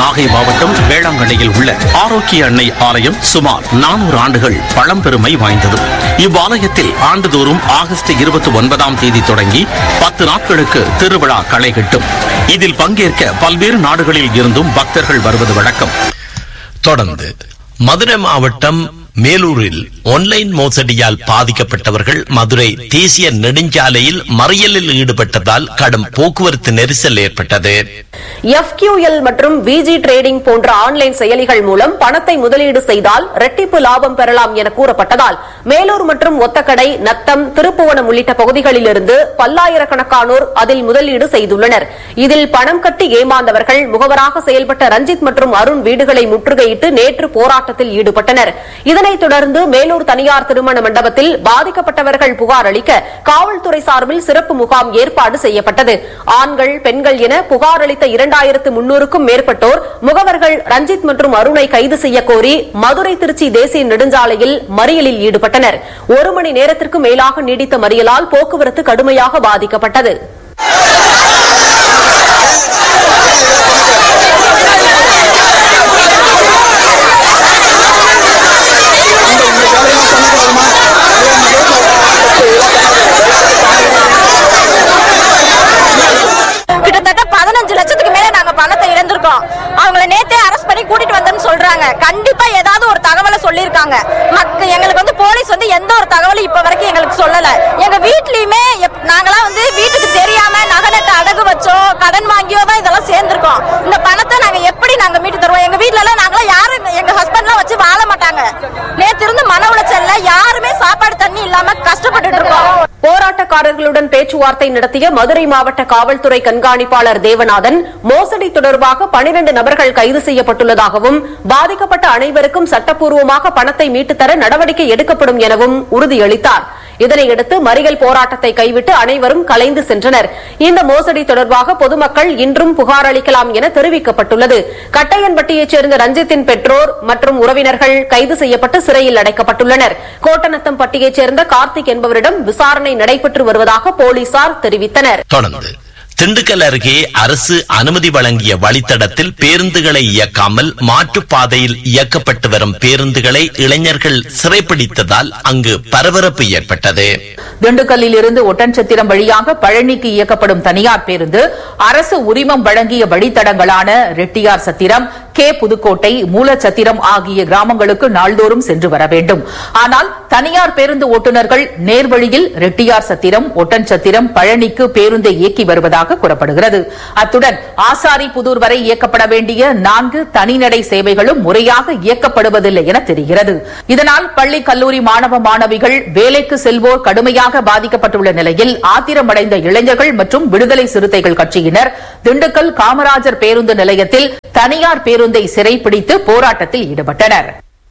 நாகை மாவட்டம் வேளாங்கண்ணியில் உள்ள ஆரோக்கிய அன்னை ஆலயம் சுமார் நானூறு ஆண்டுகள் பழம்பெருமை வாய்ந்தது இவ்வாலயத்தில் ஆண்டுதோறும் ஆகஸ்ட் இருபத்தி ஒன்பதாம் தேதி தொடங்கி பத்து நாட்களுக்கு திருவிழா களை கட்டும் இதில் பங்கேற்க பல்வேறு நாடுகளில் இருந்தும் பக்தர்கள் வருவது வழக்கம் தொடர்ந்து மதுரை மாவட்டம் மேலூரில் ஆன்லைன் மோசடியால் பாதிக்கப்பட்டவர்கள் மதுரை தேசிய நெடுஞ்சாலையில் மறியலில் ஈடுபட்டதால் கடும் போக்குவரத்து நெரிசல் ஏற்பட்டது எஃப்கியூஎல் மற்றும் விஜி ட்ரேடிங் போன்ற ஆன்லைன் செயலிகள் மூலம் பணத்தை முதலீடு செய்தால் ரெட்டிப்பு லாபம் பெறலாம் என கூறப்பட்டதால் மேலூர் மற்றும் ஒத்தக்கடை நத்தம் திருப்புவனம் உள்ளிட்ட பகுதிகளிலிருந்து பல்லாயிரக்கணக்கானோர் அதில் முதலீடு செய்துள்ளனர் இதில் பணம் கட்டி ஏமாந்தவர்கள் முகவராக செயல்பட்ட ரஞ்சித் மற்றும் அருண் வீடுகளை முற்றுகையிட்டு நேற்று போராட்டத்தில் ஈடுபட்டனர் இதனைத் தொடர்ந்து மேலூர் தனியார் திருமண மண்டபத்தில் பாதிக்கப்பட்டவர்கள் புகார் அளிக்க காவல்துறை சார்பில் சிறப்பு முகாம் ஏற்பாடு செய்யப்பட்டது ஆண்கள் பெண்கள் என புகார் அளித்த இரண்டாயிரத்து முன்னூறுக்கும் மேற்பட்டோர் முகவர்கள் ரஞ்சித் மற்றும் அருணை கைது செய்ய கோரி மதுரை திருச்சி தேசிய நெடுஞ்சாலையில் மறியலில் ஈடுபட்டனர் ஒரு மணி நேரத்திற்கு மேலாக நீடித்த மறியலால் போக்குவரத்து கடுமையாக பாதிக்கப்பட்டது கிட்டத்தட்ட பதினஞ்சு லட்சத்துக்கு மேல நாங்க பணத்தை இழந்திருக்கோம் அவங்கள நேத்தே அரெஸ்ட் பண்ணி கூட்டிட்டு வந்தேன்னு சொல்றாங்க கண்டிப்பா ஏதாவது ஒரு தகவலை சொல்லிருக்காங்க மக்க எங்களுக்கு வந்து போலீஸ் வந்து எந்த ஒரு தகவலும் இப்ப வரைக்கும் எங்களுக்கு சொல்லல எங்க வீட்லயுமே எப்- நாங்கெல்லாம் வந்து வீட்டுக்கு தெரியாம நகை நட்டு அடகு வச்சோ கடன் வாங்கியோ தான் இதெல்லாம் சேர்ந்திருக்கோம் இந்த பணத்தை நாங்க எப்படி நாங்க மீட்டு தருவோம் எங்க வீட்ல எல்லாம் நாங்களாம் யாரும் எங்க ஹஸ்பண்ட்லாம் வச்சு வாழ மாட்டாங்க நேத்து இருந்து மன உளைச்சல்ல யாருமே சாப்பாடு தண்ணி இல்லாம கஷ்டப்பட்டுட்டு இருக்கோம் போராட்டக்காரர்களுடன் பேச்சுவார்த்தை நடத்திய மதுரை மாவட்ட காவல்துறை கண்காணிப்பாளர் தேவநாதன் மோசடி தொடர்பாக பனிரண்டு நபர்கள் கைது செய்யப்பட்டுள்ளதாகவும் பாதிக்கப்பட்ட அனைவருக்கும் சட்டப்பூர்வமாக பணத்தை மீட்டுத்தர நடவடிக்கை எடுக்கப்படும் எனவும் உறுதியளித்தார் இதனையடுத்து மறியல் போராட்டத்தை கைவிட்டு அனைவரும் கலைந்து சென்றனர் இந்த மோசடி தொடர்பாக பொதுமக்கள் இன்றும் புகார் அளிக்கலாம் என தெரிவிக்கப்பட்டுள்ளது கட்டையன்பட்டியைச் சேர்ந்த ரஞ்சித்தின் பெற்றோர் மற்றும் உறவினர்கள் கைது செய்யப்பட்டு சிறையில் அடைக்கப்பட்டுள்ளனர் கோட்டநத்தம்பட்டியைச் சேர்ந்த கார்த்திக் என்பவரிடம் விசாரணை நடைபெற்று வருவதாக போலீசார் தெரிவித்தனர் தொடர்ந்து திண்டுக்கல் அருகே அரசு அனுமதி வழங்கிய வழித்தடத்தில் பேருந்துகளை இயக்காமல் மாற்றுப்பாதையில் இயக்கப்பட்டு வரும் பேருந்துகளை இளைஞர்கள் சிறைப்பிடித்ததால் அங்கு பரபரப்பு ஏற்பட்டது திண்டுக்கல்லில் இருந்து ஒட்டன்சத்திரம் வழியாக பழனிக்கு இயக்கப்படும் தனியார் பேருந்து அரசு உரிமம் வழங்கிய வழித்தடங்களான ரெட்டியார் சத்திரம் கே புதுக்கோட்டை மூலச்சத்திரம் ஆகிய கிராமங்களுக்கு நாள்தோறும் சென்று வர வேண்டும் ஆனால் தனியார் பேருந்து ஓட்டுநர்கள் நேர்வழியில் ரெட்டியார் சத்திரம் ஒட்டன்சத்திரம் பழனிக்கு பேருந்தை இயக்கி வருவதாக கூறப்படுகிறது அத்துடன் ஆசாரி புதூர் வரை இயக்கப்பட வேண்டிய நான்கு தனிநடை சேவைகளும் முறையாக இயக்கப்படுவதில்லை என தெரிகிறது இதனால் பள்ளி கல்லூரி மாணவ மாணவிகள் வேலைக்கு செல்வோர் கடுமையாக பாதிக்கப்பட்டுள்ள நிலையில் ஆத்திரமடைந்த இளைஞர்கள் மற்றும் விடுதலை சிறுத்தைகள் கட்சியினர் திண்டுக்கல் காமராஜர் பேருந்து நிலையத்தில் தனியார் பேருந்தை சிறைப்பிடித்து போராட்டத்தில் ஈடுபட்டனர்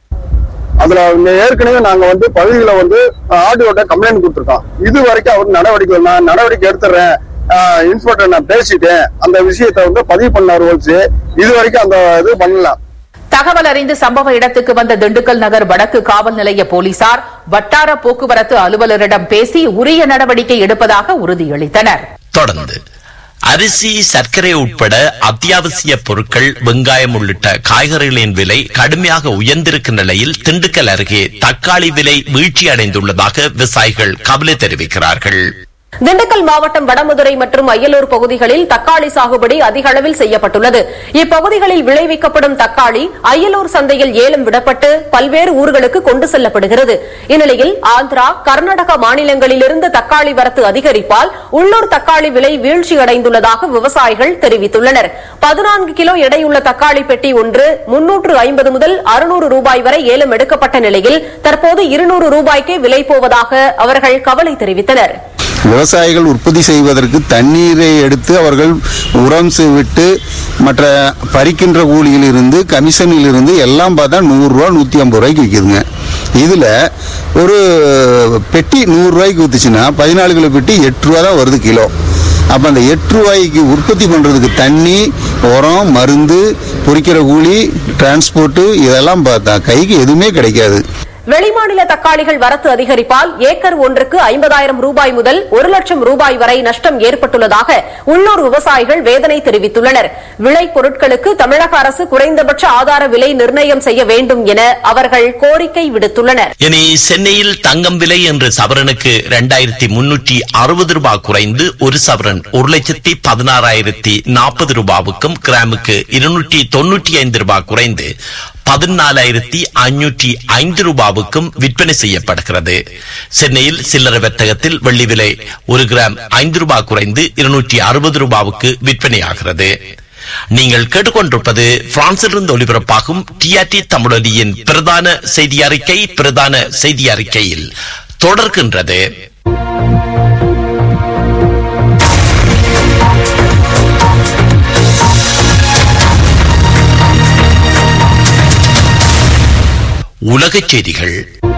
அதுல இந்த ஏற்கனவே நாங்க வந்து பகுதியில வந்து ஆடியோட கம்ப்ளைண்ட் கொடுத்துருக்கோம் இது வரைக்கும் அவர் நடவடிக்கை நான் நடவடிக்கை எடுத்துறேன் இன்ஸ்பெக்டர் நான் பேசிட்டேன் அந்த விஷயத்தை வந்து பதிவு பண்ணார் ஒழிச்சு இது வரைக்கும் அந்த இது பண்ணல தகவல் அறிந்து சம்பவ இடத்துக்கு வந்த திண்டுக்கல் நகர் வடக்கு காவல் நிலைய போலீசார் வட்டார போக்குவரத்து அலுவலரிடம் பேசி உரிய நடவடிக்கை எடுப்பதாக உறுதியளித்தனர் தொடர்ந்து அரிசி சர்க்கரை உட்பட அத்தியாவசிய பொருட்கள் வெங்காயம் உள்ளிட்ட காய்கறிகளின் விலை கடுமையாக உயர்ந்திருக்கும் நிலையில் திண்டுக்கல் அருகே தக்காளி விலை வீழ்ச்சி அடைந்துள்ளதாக விவசாயிகள் கவலை தெரிவிக்கிறார்கள் திண்டுக்கல் மாவட்டம் வடமதுரை மற்றும் அய்யலூர் பகுதிகளில் தக்காளி சாகுபடி அதிக அளவில் செய்யப்பட்டுள்ளது இப்பகுதிகளில் விளைவிக்கப்படும் தக்காளி அய்யலூர் சந்தையில் ஏலம் விடப்பட்டு பல்வேறு ஊர்களுக்கு கொண்டு செல்லப்படுகிறது இந்நிலையில் ஆந்திரா கர்நாடகா மாநிலங்களிலிருந்து தக்காளி வரத்து அதிகரிப்பால் உள்ளூர் தக்காளி விலை வீழ்ச்சியடைந்துள்ளதாக விவசாயிகள் தெரிவித்துள்ளனர் பதினான்கு கிலோ எடையுள்ள தக்காளி பெட்டி ஒன்று முன்னூற்று ஐம்பது முதல் அறுநூறு ரூபாய் வரை ஏலம் எடுக்கப்பட்ட நிலையில் தற்போது இருநூறு ரூபாய்க்கே விலை போவதாக அவர்கள் கவலை தெரிவித்தனர் விவசாயிகள் உற்பத்தி செய்வதற்கு தண்ணீரை எடுத்து அவர்கள் உரம் செ- விட்டு மற்ற பறிக்கின்ற கூலியில் இருந்து கமிஷனில் இருந்து எல்லாம் பார்த்தா நூறுரூவா நூற்றி ஐம்பது ரூபாய்க்கு விற்கிதுங்க இதில் ஒரு பெட்டி நூறுரூவாய்க்கு விற்றுச்சுன்னா பதினாலு கிலோ பெட்டி எட்டு ரூபா தான் வருது கிலோ அப்போ அந்த எட்டு ரூபாய்க்கு உற்பத்தி பண்ணுறதுக்கு தண்ணி உரம் மருந்து பொறிக்கிற கூலி டிரான்ஸ்போர்ட்டு இதெல்லாம் பார்த்தா கைக்கு எதுவுமே கிடைக்காது வெளிமாநில தக்காளிகள் வரத்து அதிகரிப்பால் ஏக்கர் ஒன்றுக்கு ஐம்பதாயிரம் ரூபாய் முதல் ஒரு லட்சம் ரூபாய் வரை நஷ்டம் ஏற்பட்டுள்ளதாக உள்ளூர் விவசாயிகள் வேதனை தெரிவித்துள்ளனர் விளை பொருட்களுக்கு தமிழக அரசு குறைந்தபட்ச ஆதார விலை நிர்ணயம் செய்ய வேண்டும் என அவர்கள் கோரிக்கை விடுத்துள்ளனர் இனி சென்னையில் தங்கம் விலை என்று சவரனுக்கு இரண்டாயிரத்தி முன்னூற்றி அறுபது ரூபாய் குறைந்து ஒரு சவரன் ஒரு லட்சத்தி பதினாறாயிரத்தி நாற்பது ரூபாவுக்கும் கிராமுக்கு இருநூற்றி தொன்னூற்றி ஐந்து ரூபாய் குறைந்து பதினாலாயிரத்தி ஐநூற்றி ஐந்து ரூபாவுக்கும் விற்பனை செய்யப்படுகிறது சென்னையில் சில்லறை வர்த்தகத்தில் வெள்ளி விலை ஒரு கிராம் ஐந்து ரூபாய் குறைந்து இருநூற்றி அறுபது ரூபாவுக்கு விற்பனையாகிறது நீங்கள் கேட்டுக்கொண்டிருப்பது பிரான்சிலிருந்து ஒலிபரப்பாகும் டிஆர்டி தமிழொலியின் பிரதான செய்தி அறிக்கை பிரதான செய்தி அறிக்கையில் தொடர்கின்றது உலகச் செய்திகள்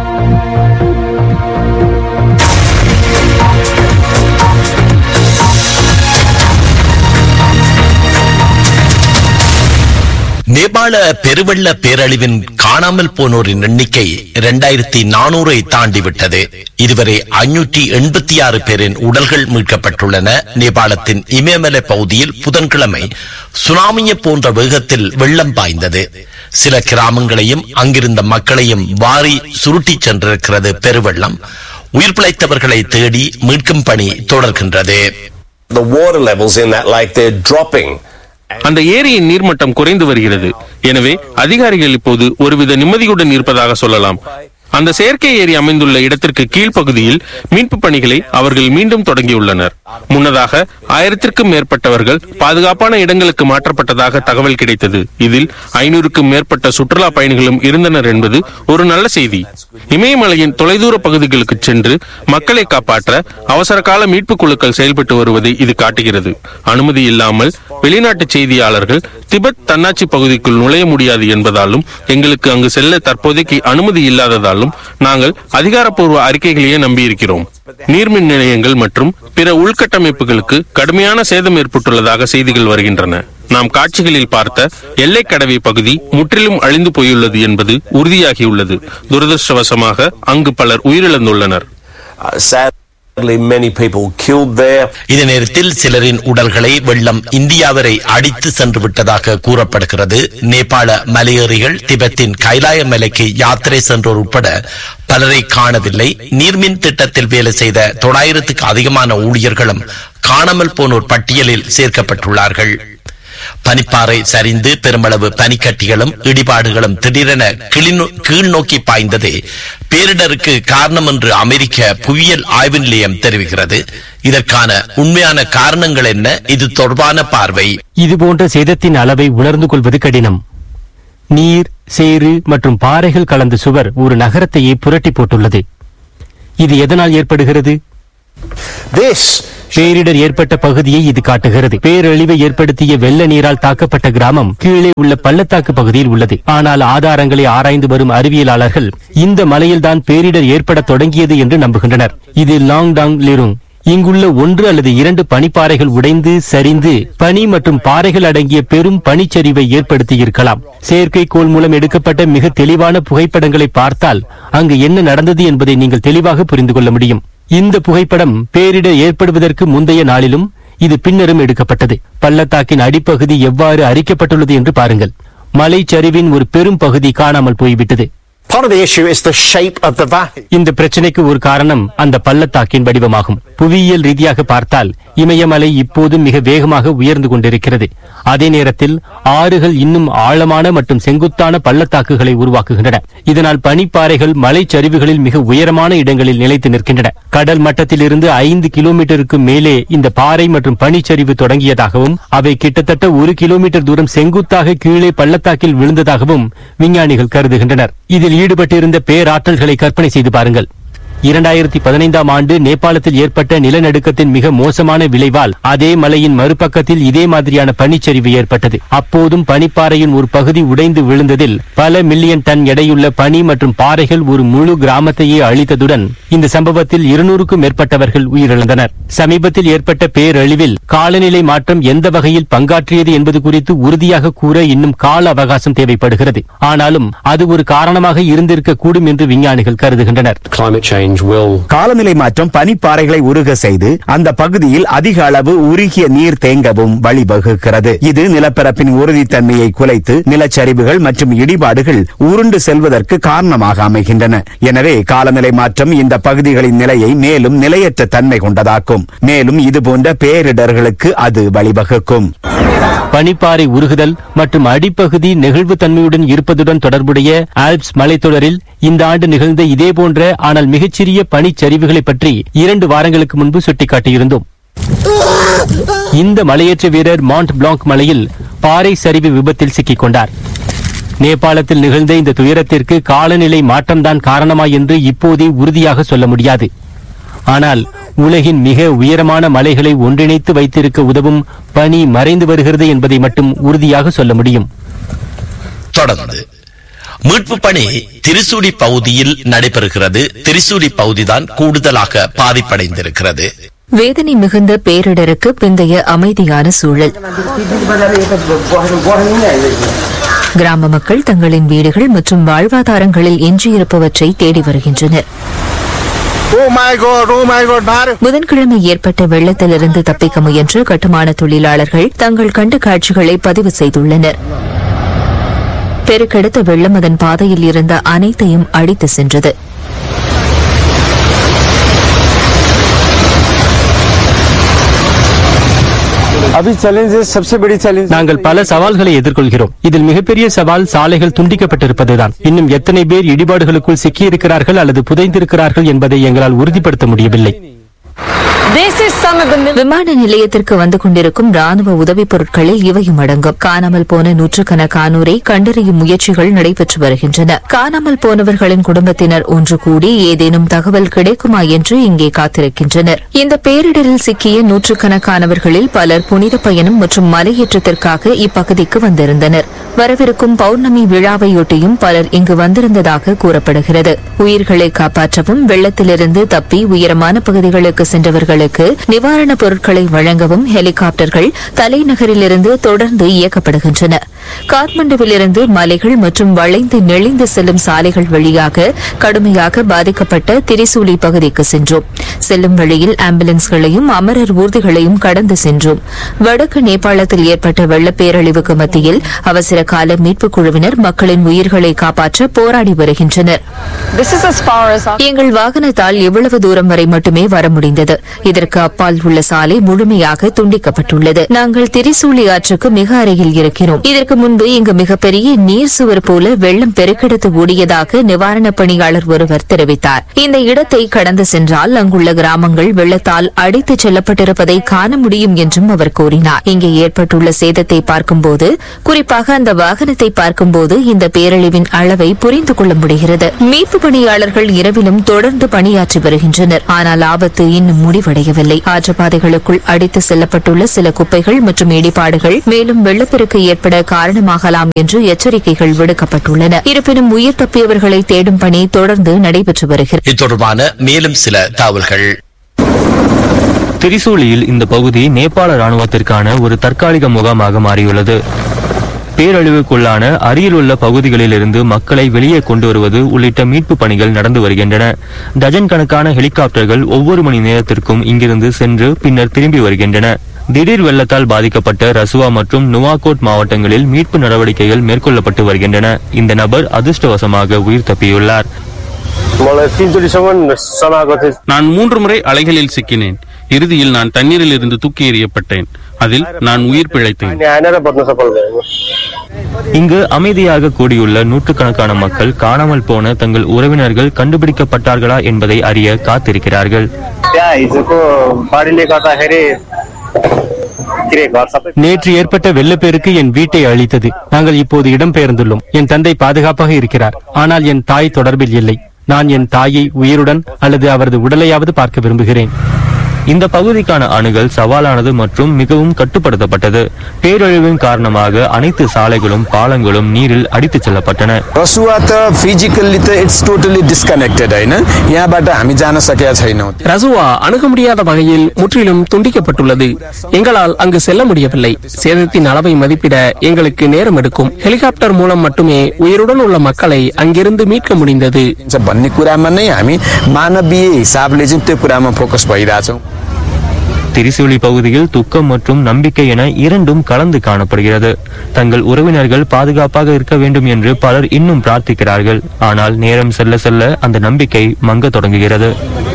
நேபாள பெருவெள்ள பேரழிவின் காணாமல் போனோரின் எண்ணிக்கை இரண்டாயிரத்தி நானூறை தாண்டிவிட்டது இதுவரை ஐநூற்றி எண்பத்தி ஆறு பேரின் உடல்கள் மீட்கப்பட்டுள்ளன நேபாளத்தின் இமயமலை பகுதியில் புதன்கிழமை சுனாமியை போன்ற வேகத்தில் வெள்ளம் பாய்ந்தது சில கிராமங்களையும் அங்கிருந்த மக்களையும் வாரி சுருட்டிச் சென்றிருக்கிறது பெருவெள்ளம் உயிர் பிழைத்தவர்களை தேடி மீட்கும் பணி தொடர்கின்றது the water levels in that lake they're dropping அந்த ஏரியின் நீர்மட்டம் குறைந்து வருகிறது எனவே அதிகாரிகள் இப்போது ஒருவித நிம்மதியுடன் இருப்பதாக சொல்லலாம் அந்த செயற்கை ஏரி அமைந்துள்ள இடத்திற்கு கீழ்ப்பகுதியில் மீட்பு பணிகளை அவர்கள் மீண்டும் தொடங்கியுள்ளனர் முன்னதாக ஆயிரத்திற்கும் மேற்பட்டவர்கள் பாதுகாப்பான இடங்களுக்கு மாற்றப்பட்டதாக தகவல் கிடைத்தது இதில் ஐநூறுக்கும் மேற்பட்ட சுற்றுலா பயணிகளும் இருந்தனர் என்பது ஒரு நல்ல செய்தி இமயமலையின் தொலைதூர பகுதிகளுக்கு சென்று மக்களை காப்பாற்ற அவசர கால மீட்பு குழுக்கள் செயல்பட்டு வருவதை இது காட்டுகிறது அனுமதி இல்லாமல் வெளிநாட்டு செய்தியாளர்கள் திபெத் தன்னாட்சி பகுதிக்குள் நுழைய முடியாது என்பதாலும் எங்களுக்கு அங்கு செல்ல தற்போதைக்கு அனுமதி இல்லாததாலும் நாங்கள் அதிகாரப்பூர்வ அறிக்கைகளையே நம்பியிருக்கிறோம் நீர்மின் நிலையங்கள் மற்றும் பிற உள்கட்டமைப்புகளுக்கு கடுமையான சேதம் ஏற்பட்டுள்ளதாக செய்திகள் வருகின்றன நாம் காட்சிகளில் பார்த்த எல்லை கடவை பகுதி முற்றிலும் அழிந்து போயுள்ளது என்பது உறுதியாகியுள்ளது துரதிருஷ்டவசமாக அங்கு பலர் உயிரிழந்துள்ளனர் uh, sadly many people killed there இதே நேரத்தில் சிலரின் உடல்களை வெள்ளம் இந்தியா வரை அடித்து சென்று விட்டதாக கூறப்படுகிறது நேபாள மலையேறிகள் திபெத்தின் கைலாய மலைக்கு யாத்திரை சென்றோர் உட்பட பலரை காணவில்லை நீர்மின் திட்டத்தில் வேலை செய்த தொள்ளாயிரத்துக்கு அதிகமான ஊழியர்களும் காணாமல் போனோர் பட்டியலில் சேர்க்கப்பட்டுள்ளார்கள் பனிப்பாறை சரிந்து பெருமளவு பனிக்கட்டிகளும் இடிபாடுகளும் திடீரென கிளிநோ- கீழ்நோக்கி பாய்ந்ததே பேரிடருக்கு காரணம் என்று அமெரிக்க புவியியல் ஆய்வு நிலையம் தெரிவிக்கிறது இதற்கான உண்மையான காரணங்கள் என்ன இது தொடர்பான பார்வை இதுபோன்ற சேதத்தின் அளவை உணர்ந்து கொள்வது கடினம் நீர் சேறு மற்றும் பாறைகள் கலந்த சுவர் ஒரு நகரத்தையே புரட்டி போட்டுள்ளது இது எதனால் ஏற்படுகிறது this பேரிடர் ஏற்பட்ட பகுதியை இது காட்டுகிறது பேரழிவை ஏற்படுத்திய வெள்ள நீரால் தாக்கப்பட்ட கிராமம் கீழே உள்ள பள்ளத்தாக்கு பகுதியில் உள்ளது ஆனால் ஆதாரங்களை ஆராய்ந்து வரும் அறிவியலாளர்கள் இந்த மலையில்தான் பேரிடர் ஏற்பட தொடங்கியது என்று நம்புகின்றனர் இது லாங் டாங் லிருங் இங்குள்ள ஒன்று அல்லது இரண்டு பனிப்பாறைகள் உடைந்து சரிந்து பனி மற்றும் பாறைகள் அடங்கிய பெரும் பனிச்சரிவை ஏற்படுத்தி இருக்கலாம் செயற்கைக்கோள் மூலம் எடுக்கப்பட்ட மிக தெளிவான புகைப்படங்களை பார்த்தால் அங்கு என்ன நடந்தது என்பதை நீங்கள் தெளிவாக புரிந்து கொள்ள முடியும் இந்த புகைப்படம் பேரிடர் ஏற்படுவதற்கு முந்தைய நாளிலும் இது பின்னரும் எடுக்கப்பட்டது பள்ளத்தாக்கின் அடிப்பகுதி எவ்வாறு அரிக்கப்பட்டுள்ளது என்று பாருங்கள் மலைச்சரிவின் ஒரு பெரும் பகுதி காணாமல் போய்விட்டது part of the issue is the shape of the valley இந்த பிரச்சனைக்கு ஒரு காரணம் அந்த பள்ளத்தாக்கின் வடிவமாகும் புவியியல் ரீதியாக பார்த்தால் இமயமலை இப்போதும் மிக வேகமாக உயர்ந்து கொண்டிருக்கிறது அதே நேரத்தில் ஆறுகள் இன்னும் ஆழமான மற்றும் செங்குத்தான பள்ளத்தாக்குகளை உருவாக்குகின்றன இதனால் பனிப்பாறைகள் மலைச்சரிவுகளில் மிக உயரமான இடங்களில் நிலைத்து நிற்கின்றன கடல் மட்டத்திலிருந்து ஐந்து கிலோமீட்டருக்கு மேலே இந்த பாறை மற்றும் பனிச்சரிவு தொடங்கியதாகவும் அவை கிட்டத்தட்ட ஒரு கிலோமீட்டர் தூரம் செங்குத்தாக கீழே பள்ளத்தாக்கில் விழுந்ததாகவும் விஞ்ஞானிகள் கருதுகின்றனர் இதில் ஈடுபட்டிருந்த பேராற்றல்களை கற்பனை செய்து பாருங்கள் இரண்டாயிரத்தி பதினைந்தாம் ஆண்டு நேபாளத்தில் ஏற்பட்ட நிலநடுக்கத்தின் மிக மோசமான விளைவால் அதே மலையின் மறுபக்கத்தில் இதே மாதிரியான பனிச்சரிவு ஏற்பட்டது அப்போதும் பனிப்பாறையின் ஒரு பகுதி உடைந்து விழுந்ததில் பல மில்லியன் டன் எடையுள்ள பனி மற்றும் பாறைகள் ஒரு முழு கிராமத்தையே அழித்ததுடன் இந்த சம்பவத்தில் இருநூறுக்கும் மேற்பட்டவர்கள் உயிரிழந்தனர் சமீபத்தில் ஏற்பட்ட பேரழிவில் காலநிலை மாற்றம் எந்த வகையில் பங்காற்றியது என்பது குறித்து உறுதியாக கூற இன்னும் கால அவகாசம் தேவைப்படுகிறது ஆனாலும் அது ஒரு காரணமாக இருந்திருக்கக்கூடும் என்று விஞ்ஞானிகள் கருதுகின்றனர் Climate change will காலநிலை மாற்றம் பனிப்பாறைகளை உருக செய்து அந்த பகுதியில் அதிக அளவு உருகிய நீர் தேங்கவும் வழிவகுக்கிறது இது நிலப்பரப்பின் உறுதித்தன்மையை குலைத்து நிலச்சரிவுகள் மற்றும் இடிபாடுகள் உருண்டு செல்வதற்கு காரணமாக அமைகின்றன எனவே காலநிலை மாற்றம் இந்த பகுதிகளின் நிலையை மேலும் நிலையற்ற தன்மை கொண்டதாக்கும் மேலும் இதுபோன்ற பேரிடர்களுக்கு அது வழிவகுக்கும் பனிப்பாறை உருகுதல் மற்றும் அடிப்பகுதி நெகிழ்வுத்தன்மையுடன் இருப்பதுடன் தொடர்புடைய ஆல்ப்ஸ் மலைத்தொடரில் இந்த ஆண்டு நிகழ்ந்த இதேபோன்ற ஆனால் மிகச்சிறிய பனிச்சரிவுகளை பற்றி இரண்டு வாரங்களுக்கு முன்பு சுட்டிக்காட்டியிருந்தோம் இந்த மலையேற்ற வீரர் மாண்ட் பிளாங்க் மலையில் பாறை சரிவு விபத்தில் சிக்கிக் கொண்டார் நேபாளத்தில் நிகழ்ந்த இந்த துயரத்திற்கு காலநிலை மாற்றம்தான் காரணமா என்று இப்போதே உறுதியாக சொல்ல முடியாது ஆனால் உலகின் மிக உயரமான மலைகளை ஒன்றிணைத்து வைத்திருக்க உதவும் பனி மறைந்து வருகிறது என்பதை மட்டும் உறுதியாக சொல்ல முடியும் தொடர்ந்து மீட்பு பணி திரிசூடி பகுதியில் நடைபெறுகிறது திரிசூடி பகுதிதான் கூடுதலாக பாதிப்படைந்திருக்கிறது வேதனை மிகுந்த பேரிடருக்கு பிந்தைய அமைதியான சூழல் கிராம மக்கள் தங்களின் வீடுகள் மற்றும் வாழ்வாதாரங்களில் எஞ்சியிருப்பவற்றை தேடி வருகின்றனர் புதன்கிழமை ஏற்பட்ட வெள்ளத்திலிருந்து தப்பிக்க முயன்ற கட்டுமான தொழிலாளர்கள் தங்கள் கண்ட காட்சிகளை பதிவு செய்துள்ளனர் பெருக்கெடுத்த வெள்ளம் அதன் பாதையில் இருந்த அனைத்தையும் அடித்து சென்றது நாங்கள் பல சவால்களை எதிர்கொள்கிறோம் இதில் மிகப்பெரிய சவால் சாலைகள் துண்டிக்கப்பட்டிருப்பதுதான் இன்னும் எத்தனை பேர் இடிபாடுகளுக்குள் சிக்கியிருக்கிறார்கள் அல்லது புதைந்திருக்கிறார்கள் என்பதை எங்களால் உறுதிப்படுத்த முடியவில்லை விமான நிலையத்திற்கு வந்து கொண்டிருக்கும் ராணுவ உதவிப் பொருட்களில் இவையும் அடங்கும் காணாமல் போன நூற்றுக்கணக்கானோரை கண்டறியும் முயற்சிகள் நடைபெற்று வருகின்றன காணாமல் போனவர்களின் குடும்பத்தினர் ஒன்று கூடி ஏதேனும் தகவல் கிடைக்குமா என்று இங்கே காத்திருக்கின்றனர் இந்த பேரிடரில் சிக்கிய நூற்றுக்கணக்கானவர்களில் பலர் புனித பயணம் மற்றும் மலையேற்றத்திற்காக இப்பகுதிக்கு வந்திருந்தனர் வரவிருக்கும் பௌர்ணமி விழாவையொட்டியும் பலர் இங்கு வந்திருந்ததாக கூறப்படுகிறது உயிர்களை காப்பாற்றவும் வெள்ளத்திலிருந்து தப்பி உயரமான பகுதிகளுக்கு சென்றவர்களுக்கு நிவாரணப் பொருட்களை வழங்கவும் ஹெலிகாப்டர்கள் தலைநகரிலிருந்து தொடர்ந்து இயக்கப்படுகின்றன காத்மண்டுவிலிருந்து மலைகள் மற்றும் வளைந்து நெளிந்து செல்லும் சாலைகள் வழியாக கடுமையாக பாதிக்கப்பட்ட திரிசூலி பகுதிக்கு சென்றோம் செல்லும் வழியில் ஆம்புலன்ஸ்களையும் அமரர் ஊர்திகளையும் கடந்து சென்றோம் வடக்கு நேபாளத்தில் ஏற்பட்ட வெள்ளப்பேரழிவுக்கு மத்தியில் அவசர கால மீட்புக் குழுவினர் மக்களின் உயிர்களை காப்பாற்ற போராடி வருகின்றனர் எங்கள் வாகனத்தால் இவ்வளவு தூரம் வரை மட்டுமே வர முடிந்தது இதற்கு அப்பால் உள்ள சாலை முழுமையாக துண்டிக்கப்பட்டுள்ளது நாங்கள் திரிசூலி ஆற்றுக்கு மிக அருகில் இருக்கிறோம் இதற்கு முன்பு இங்கு மிகப்பெரிய நீர் சுவர் போல வெள்ளம் பெருக்கெடுத்து ஓடியதாக நிவாரணப் பணியாளர் ஒருவர் தெரிவித்தார் இந்த இடத்தை கடந்து சென்றால் அங்குள்ள கிராமங்கள் வெள்ளத்தால் அடித்துச் செல்லப்பட்டிருப்பதை காண முடியும் என்றும் அவர் கூறினார் இங்கே ஏற்பட்டுள்ள சேதத்தை பார்க்கும்போது குறிப்பாக அந்த வாகனத்தை பார்க்கும்போது இந்த பேரழிவின் அளவை புரிந்து கொள்ள முடிகிறது மீட்பு பணியாளர்கள் இரவிலும் தொடர்ந்து பணியாற்றி வருகின்றனர் ஆனால் ஆபத்து இன்னும் முடிவடையவில்லை ஆற்றுப்பாதைகளுக்குள் அடித்து செல்லப்பட்டுள்ள சில குப்பைகள் மற்றும் இடிபாடுகள் மேலும் வெள்ளப்பெருக்கு ஏற்பட காரணமாகலாம் என்று எச்சரிக்கைகள் விடுக்கப்பட்டுள்ளன இருப்பினும் உயிர் தப்பியவர்களை தேடும் பணி தொடர்ந்து நடைபெற்று வருகிறது இது தொடர்பான மேலும் சில தகவல்கள் திரிசூலியில் இந்த பகுதி நேபாள ராணுவத்திற்கான ஒரு தற்காலிக முகாமாக மாறியுள்ளது பேரழிவுக்குள்ளான அருகில் உள்ள பகுதிகளிலிருந்து மக்களை வெளியே கொண்டு வருவது உள்ளிட்ட மீட்பு பணிகள் நடந்து வருகின்றன டஜன் கணக்கான ஹெலிகாப்டர்கள் ஒவ்வொரு மணி நேரத்திற்கும் இங்கிருந்து சென்று பின்னர் திரும்பி வருகின்றன திடீர் வெள்ளத்தால் பாதிக்கப்பட்ட ரசுவா மற்றும் நுவாகோட் மாவட்டங்களில் மீட்பு நடவடிக்கைகள் மேற்கொள்ளப்பட்டு வருகின்றன இந்த நபர் அதிர்ஷ்டவசமாக உயிர் தப்பியுள்ளார் நான் மூன்று முறை அலைகளில் சிக்கினேன் இறுதியில் நான் தண்ணீரில் இருந்து தூக்கி எறியப்பட்டேன் அதில் நான் உயிர் பிழைத்தேன் இங்கு அமைதியாக கூடியுள்ள நூற்றுக்கணக்கான மக்கள் காணாமல் போன தங்கள் உறவினர்கள் கண்டுபிடிக்கப்பட்டார்களா என்பதை அறிய காத்திருக்கிறார்கள் நேற்று ஏற்பட்ட வெள்ளப்பெருக்கு என் வீட்டை அழித்தது நாங்கள் இப்போது இடம்பெயர்ந்துள்ளோம் என் தந்தை பாதுகாப்பாக இருக்கிறார் ஆனால் என் தாய் தொடர்பில் இல்லை நான் என் தாயை உயிருடன் அல்லது அவரது உடலையாவது பார்க்க விரும்புகிறேன் இந்த பகுதிக்கான அணுகல் சவாலானது மற்றும் மிகவும் கட்டுப்படுத்தப்பட்டது பேரழிவின் காரணமாக அனைத்து சாலைகளும் பாலங்களும் நீரில் அடித்துச் செல்லப்பட்டன रसुवा त फिजिकल्ली त इट्स टोटली डिस्कनेक्टेड होइन यहाँबाट हामी जान सकेका छैनौँ ரசுவா அணுக முடியாத வகையில் முற்றிலும் துண்டிக்கப்பட்டுள்ளது எங்களால் அங்கு செல்ல முடியவில்லை சேதத்தின் அளவை மதிப்பிட எங்களுக்கு நேரம் எடுக்கும் ஹெலிகாப்டர் மூலம் மட்டுமே உயிருடன் உள்ள மக்களை அங்கிருந்து மீட்க முடிந்தது भन्ने कुरामा नै हामी मानवीय हिसाबले चाहिँ त्यो कुरामा फोकस भइरहेछौँ திரிசூலி பகுதியில் துக்கம் மற்றும் நம்பிக்கை என இரண்டும் கலந்து காணப்படுகிறது தங்கள் உறவினர்கள் பாதுகாப்பாக இருக்க வேண்டும் என்று பலர் இன்னும் பிரார்த்திக்கிறார்கள் ஆனால் நேரம் செல்ல செல்ல அந்த நம்பிக்கை மங்க தொடங்குகிறது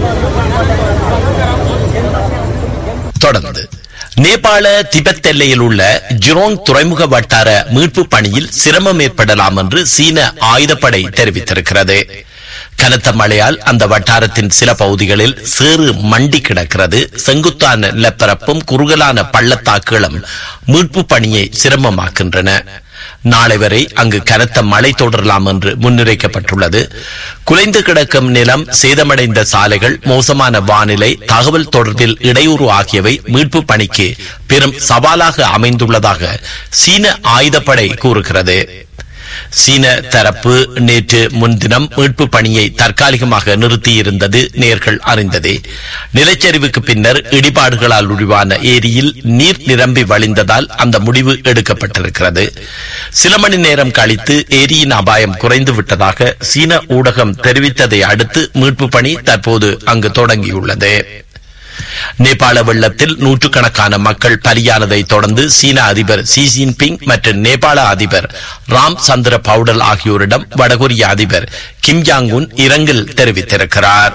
தொடர்ந்து நேபாள திபெத் எல்லையில் உள்ள ஜிரோங் துறைமுக வட்டார மீட்பு பணியில் சிரமம் ஏற்படலாம் என்று சீன ஆயுதப்படை தெரிவித்திருக்கிறது கனத்த மழையால் அந்த வட்டாரத்தின் சில பகுதிகளில் சேறு மண்டி கிடக்கிறது செங்குத்தான நிலப்பரப்பும் குறுகலான பள்ளத்தாக்குகளும் மீட்பு பணியை சிரமமாக்கின்றன நாளை வரை அங்கு கனத்த மழை தொடரலாம் என்று முன்னுரைக்கப்பட்டுள்ளது குலைந்து கிடக்கும் நிலம் சேதமடைந்த சாலைகள் மோசமான வானிலை தகவல் தொடர்பில் இடையூறு ஆகியவை மீட்பு பணிக்கு பெரும் சவாலாக அமைந்துள்ளதாக சீன ஆயுதப்படை கூறுகிறது சீன தரப்பு நேற்று முன்தினம் மீட்பு பணியை தற்காலிகமாக நிறுத்தியிருந்தது நேர்கள் அறிந்ததே நிலச்சரிவுக்கு பின்னர் இடிபாடுகளால் உருவான ஏரியில் நீர் நிரம்பி வழிந்ததால் அந்த முடிவு எடுக்கப்பட்டிருக்கிறது சில மணி நேரம் கழித்து ஏரியின் அபாயம் குறைந்து விட்டதாக சீன ஊடகம் தெரிவித்ததை அடுத்து மீட்பு பணி தற்போது அங்கு தொடங்கியுள்ளது நேபாள வெள்ளத்தில் நூற்றுக்கணக்கான மக்கள் பலியானதை தொடர்ந்து சீன அதிபர் ஷி ஜின்பிங் மற்றும் நேபாள அதிபர் ராம் சந்திர பவுடல் ஆகியோரிடம் வடகொரிய அதிபர் கிம் ஜாங் உன் இரங்கல் தெரிவித்திருக்கிறார்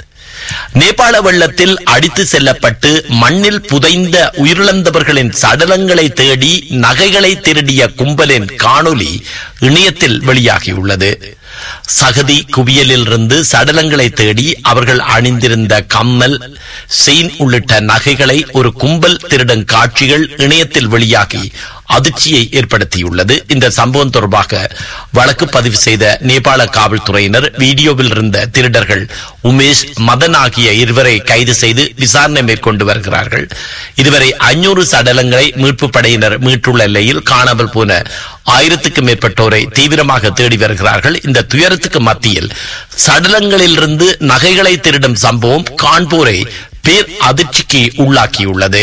நேபாள வெள்ளத்தில் அடித்து செல்லப்பட்டு மண்ணில் புதைந்த உயிரிழந்தவர்களின் சடலங்களை தேடி நகைகளை திருடிய கும்பலின் காணொலி இணையத்தில் வெளியாகியுள்ளது சகதி குவியலில் இருந்து சடலங்களை தேடி அவர்கள் அணிந்திருந்த கம்மல் செயின் உள்ளிட்ட நகைகளை ஒரு கும்பல் திருடும் காட்சிகள் இணையத்தில் வெளியாகி அதிர்ச்சியை ஏற்படுத்தியுள்ளது இந்த சம்பவம் தொடர்பாக வழக்கு பதிவு செய்த நேபாள காவல்துறையினர் வீடியோவில் இருந்த திருடர்கள் உமேஷ் மதன் ஆகிய இருவரை கைது செய்து விசாரணை மேற்கொண்டு வருகிறார்கள் இதுவரை ஐநூறு சடலங்களை மீட்பு படையினர் மீட்டுள்ள நிலையில் காணாமல் போன ஆயிரத்துக்கும் மேற்பட்டோரை தீவிரமாக தேடி வருகிறார்கள் இந்த துயரத்துக்கு மத்தியில் சடலங்களிலிருந்து நகைகளை திருடும் சம்பவம் காண்போரை பேர் அதிர்ச்சிக்கு உள்ளாக்கியுள்ளது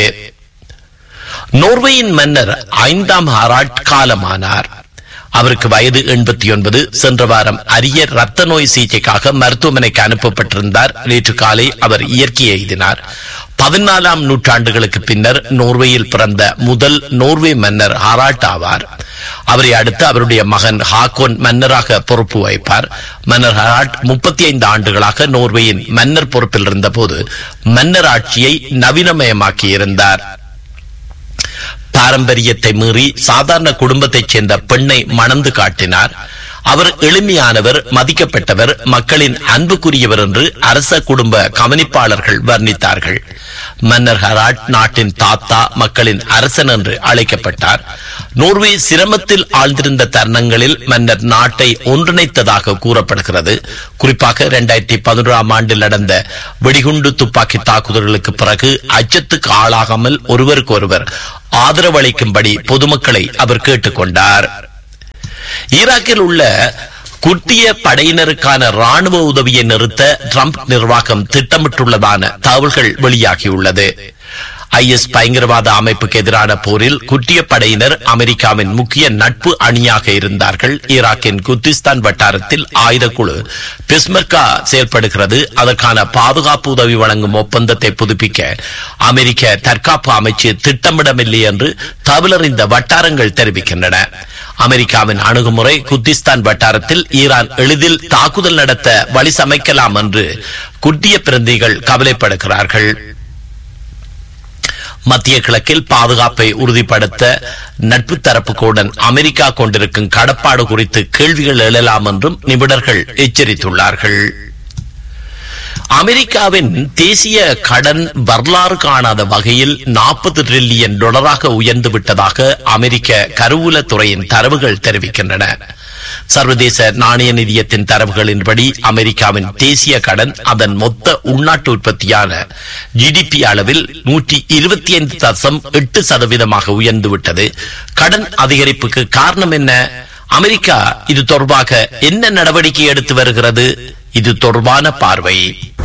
நோர்வேயின் மன்னர் ஐந்தாம் ஹராட் காலமானார் அவருக்கு வயது எண்பத்தி ஒன்பது சென்ற வாரம் அரிய ரத்த நோய் சிகிச்சைக்காக மருத்துவமனைக்கு அனுப்பப்பட்டிருந்தார் நேற்று காலை அவர் இயற்கை எய்தினார் பதினாலாம் நூற்றாண்டுகளுக்கு பின்னர் நோர்வேயில் பிறந்த முதல் நோர்வே மன்னர் ஹராட் ஆவார் அவரை அடுத்து அவருடைய மகன் ஹாக்கோன் மன்னராக பொறுப்பு வகிப்பார் மன்னர் ஹராட் முப்பத்தி ஐந்து ஆண்டுகளாக நோர்வேயின் மன்னர் பொறுப்பில் இருந்தபோது மன்னர் ஆட்சியை நவீனமயமாக்கி இருந்தார் பாரம்பரியத்தை மீறி சாதாரண குடும்பத்தைச் சேர்ந்த பெண்ணை மணந்து காட்டினார் அவர் எளிமையானவர் மதிக்கப்பட்டவர் மக்களின் அன்புக்குரியவர் என்று அரச குடும்ப கவனிப்பாளர்கள் வர்ணித்தார்கள் மன்னர் ஹராட் நாட்டின் தாத்தா மக்களின் அரசன் என்று அழைக்கப்பட்டார் நோர்வே சிரமத்தில் ஆழ்ந்திருந்த தருணங்களில் மன்னர் நாட்டை ஒன்றிணைத்ததாக கூறப்படுகிறது குறிப்பாக இரண்டாயிரத்தி பதினோராம் ஆண்டில் நடந்த வெடிகுண்டு துப்பாக்கி தாக்குதல்களுக்கு பிறகு அச்சத்துக்கு ஆளாகாமல் ஒருவருக்கொருவர் ஆதரவளிக்கும்படி பொதுமக்களை அவர் கேட்டுக்கொண்டார் ஈராக்கில் உள்ள குர்திய படையினருக்கான ராணுவ உதவியை நிறுத்த ட்ரம்ப் நிர்வாகம் திட்டமிட்டுள்ளதான தகவல்கள் வெளியாகியுள்ளது ஐஎஸ் பயங்கரவாத அமைப்புக்கு எதிரான போரில் குட்டிய படையினர் அமெரிக்காவின் முக்கிய நட்பு அணியாக இருந்தார்கள் ஈராக்கின் குர்திஸ்தான் வட்டாரத்தில் ஆயுதக்குழு பிஸ்மர்கா செயல்படுகிறது அதற்கான பாதுகாப்பு உதவி வழங்கும் ஒப்பந்தத்தை புதுப்பிக்க அமெரிக்க தற்காப்பு அமைச்சு திட்டமிடவில்லை என்று தகவலறிந்த வட்டாரங்கள் தெரிவிக்கின்றன அமெரிக்காவின் அணுகுமுறை குர்திஸ்தான் வட்டாரத்தில் ஈரான் எளிதில் தாக்குதல் நடத்த வழி சமைக்கலாம் என்று குட்டிய பிரதிகள் கவலைப்படுகிறார்கள் மத்திய கிழக்கில் பாதுகாப்பை உறுதிப்படுத்த நட்பு தரப்புகளுடன் அமெரிக்கா கொண்டிருக்கும் கடப்பாடு குறித்து கேள்விகள் எழலாம் என்றும் நிபுணர்கள் எச்சரித்துள்ளார்கள் அமெரிக்காவின் தேசிய கடன் வரலாறு காணாத வகையில் நாற்பது டிரில்லியன் டாலராக உயர்ந்து விட்டதாக அமெரிக்க கருவூலத்துறையின் தரவுகள் தெரிவிக்கின்றன சர்வதேச நாணய நிதியத்தின் தரவுகளின்படி அமெரிக்காவின் தேசிய கடன் அதன் மொத்த உள்நாட்டு உற்பத்தியான ஜிடிபி அளவில் நூற்றி இருபத்தி ஐந்து தசம் எட்டு சதவீதமாக உயர்ந்துவிட்டது கடன் அதிகரிப்புக்கு காரணம் என்ன அமெரிக்கா இது தொடர்பாக என்ன நடவடிக்கை எடுத்து வருகிறது இது தொடர்பான பார்வை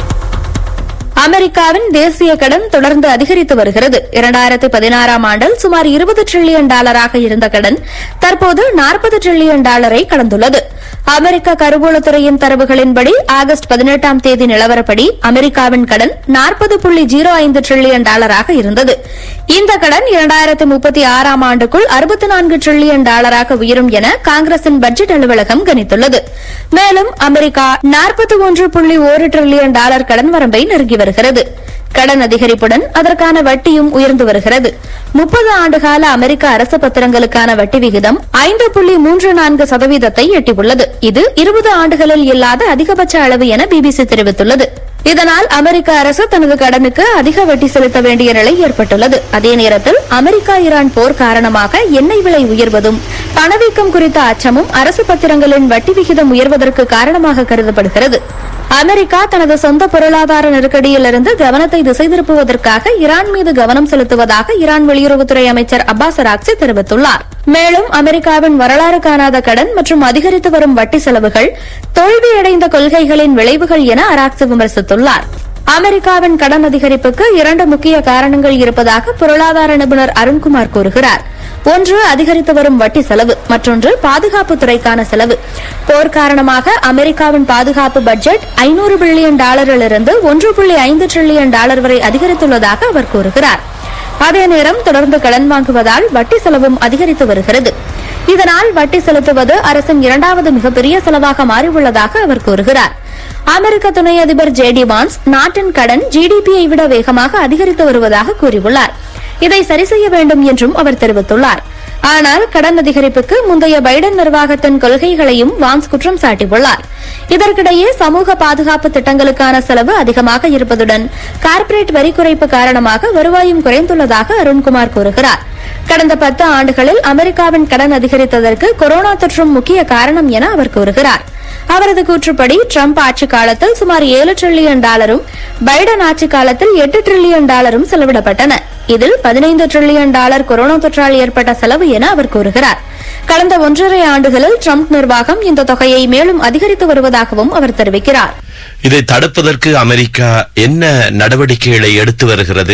அமெரிக்காவின் தேசிய கடன் தொடர்ந்து அதிகரித்து வருகிறது இரண்டாயிரத்தி பதினாறாம் ஆண்டில் சுமார் இருபது டிரில்லியன் டாலராக இருந்த கடன் தற்போது நாற்பது டிரில்லியன் டாலரை கடந்துள்ளது அமெரிக்க கருவூலத்துறையின் தரவுகளின்படி ஆகஸ்ட் பதினெட்டாம் தேதி நிலவரப்படி அமெரிக்காவின் கடன் நாற்பது புள்ளி ஜீரோ ஐந்து டிரில்லியன் டாலராக இருந்தது இந்த கடன் இரண்டாயிரத்தி முப்பத்தி ஆறாம் ஆண்டுக்குள் அறுபத்தி நான்கு டிரில்லியன் டாலராக உயரும் என காங்கிரசின் பட்ஜெட் அலுவலகம் கணித்துள்ளது மேலும் அமெரிக்கா நாற்பத்தி ஒன்று புள்ளி ஒரு டிரில்லியன் டாலர் கடன் வரம்பை நெருங்கி வருகிறது கடன் அதிகரிப்புடன் அதற்கான வட்டியும் உயர்ந்து வருகிறது முப்பது ஆண்டுகால அமெரிக்க அரசு பத்திரங்களுக்கான வட்டி விகிதம் ஐந்து புள்ளி மூன்று நான்கு சதவீதத்தை எட்டியுள்ளது இது இருபது ஆண்டுகளில் இல்லாத அதிகபட்ச அளவு என பிபிசி தெரிவித்துள்ளது இதனால் அமெரிக்க அரசு தனது கடனுக்கு அதிக வட்டி செலுத்த வேண்டிய நிலை ஏற்பட்டுள்ளது அதே நேரத்தில் அமெரிக்கா ஈரான் போர் காரணமாக எண்ணெய் விலை உயர்வதும் பணவீக்கம் குறித்த அச்சமும் அரசு பத்திரங்களின் வட்டி விகிதம் உயர்வதற்கு காரணமாக கருதப்படுகிறது அமெரிக்கா தனது சொந்த பொருளாதார நெருக்கடியிலிருந்து கவனத்தை திசை திருப்புவதற்காக ஈரான் மீது கவனம் செலுத்துவதாக ஈரான் வெளியுறவுத்துறை அமைச்சர் அப்பாஸ் அராக்சி தெரிவித்துள்ளார் மேலும் அமெரிக்காவின் வரலாறு காணாத கடன் மற்றும் அதிகரித்து வரும் வட்டி செலவுகள் தோல்வியடைந்த கொள்கைகளின் விளைவுகள் என அராக்சி விமர்சித்துள்ளார் அமெரிக்காவின் கடன் அதிகரிப்புக்கு இரண்டு முக்கிய காரணங்கள் இருப்பதாக பொருளாதார நிபுணர் அருண்குமார் கூறுகிறார் ஒன்று அதிகரித்து வரும் வட்டி செலவு மற்றொன்று பாதுகாப்பு துறைக்கான செலவு போர் காரணமாக அமெரிக்காவின் பாதுகாப்பு பட்ஜெட் ஐநூறு பில்லியன் டாலரிலிருந்து ஒன்று புள்ளி ஐந்து டிரில்லியன் டாலர் வரை அதிகரித்துள்ளதாக அவர் கூறுகிறார் அதே நேரம் தொடர்ந்து கடன் வாங்குவதால் வட்டி செலவும் அதிகரித்து வருகிறது இதனால் வட்டி செலுத்துவது அரசின் இரண்டாவது மிகப்பெரிய செலவாக மாறியுள்ளதாக அவர் கூறுகிறார் அமெரிக்க துணை அதிபர் ஜே டி வான்ஸ் நாட்டின் கடன் ஜிடிபியை விட வேகமாக அதிகரித்து வருவதாக கூறியுள்ளார் இதை சரி செய்ய வேண்டும் என்றும் அவர் தெரிவித்துள்ளார் ஆனால் கடன் அதிகரிப்புக்கு முந்தைய பைடன் நிர்வாகத்தின் கொள்கைகளையும் வான்ஸ் குற்றம் சாட்டியுள்ளார் இதற்கிடையே சமூக பாதுகாப்பு திட்டங்களுக்கான செலவு அதிகமாக இருப்பதுடன் கார்ப்பரேட் வரி குறைப்பு காரணமாக வருவாயும் குறைந்துள்ளதாக அருண்குமார் கூறுகிறார் கடந்த பத்து ஆண்டுகளில் அமெரிக்காவின் கடன் அதிகரித்ததற்கு கொரோனா தொற்றும் முக்கிய காரணம் என அவர் கூறுகிறார் அவரது கூற்றுப்படி ட்ரம்ப் ஆட்சி காலத்தில் சுமார் ஏழு டிரில்லியன் டாலரும் பைடன் ஆட்சி காலத்தில் எட்டு டிரில்லியன் டாலரும் செலவிடப்பட்டன இதில் பதினைந்து டிரில்லியன் டாலர் கொரோனா தொற்றால் ஏற்பட்ட செலவு என அவர் கூறுகிறார் கடந்த ஒன்றரை ஆண்டுகளில் ட்ரம்ப் நிர்வாகம் இந்த தொகையை மேலும் அதிகரித்து வருவதாகவும் அவர் தெரிவிக்கிறார் இதை தடுப்பதற்கு அமெரிக்கா என்ன நடவடிக்கைகளை எடுத்து வருகிறது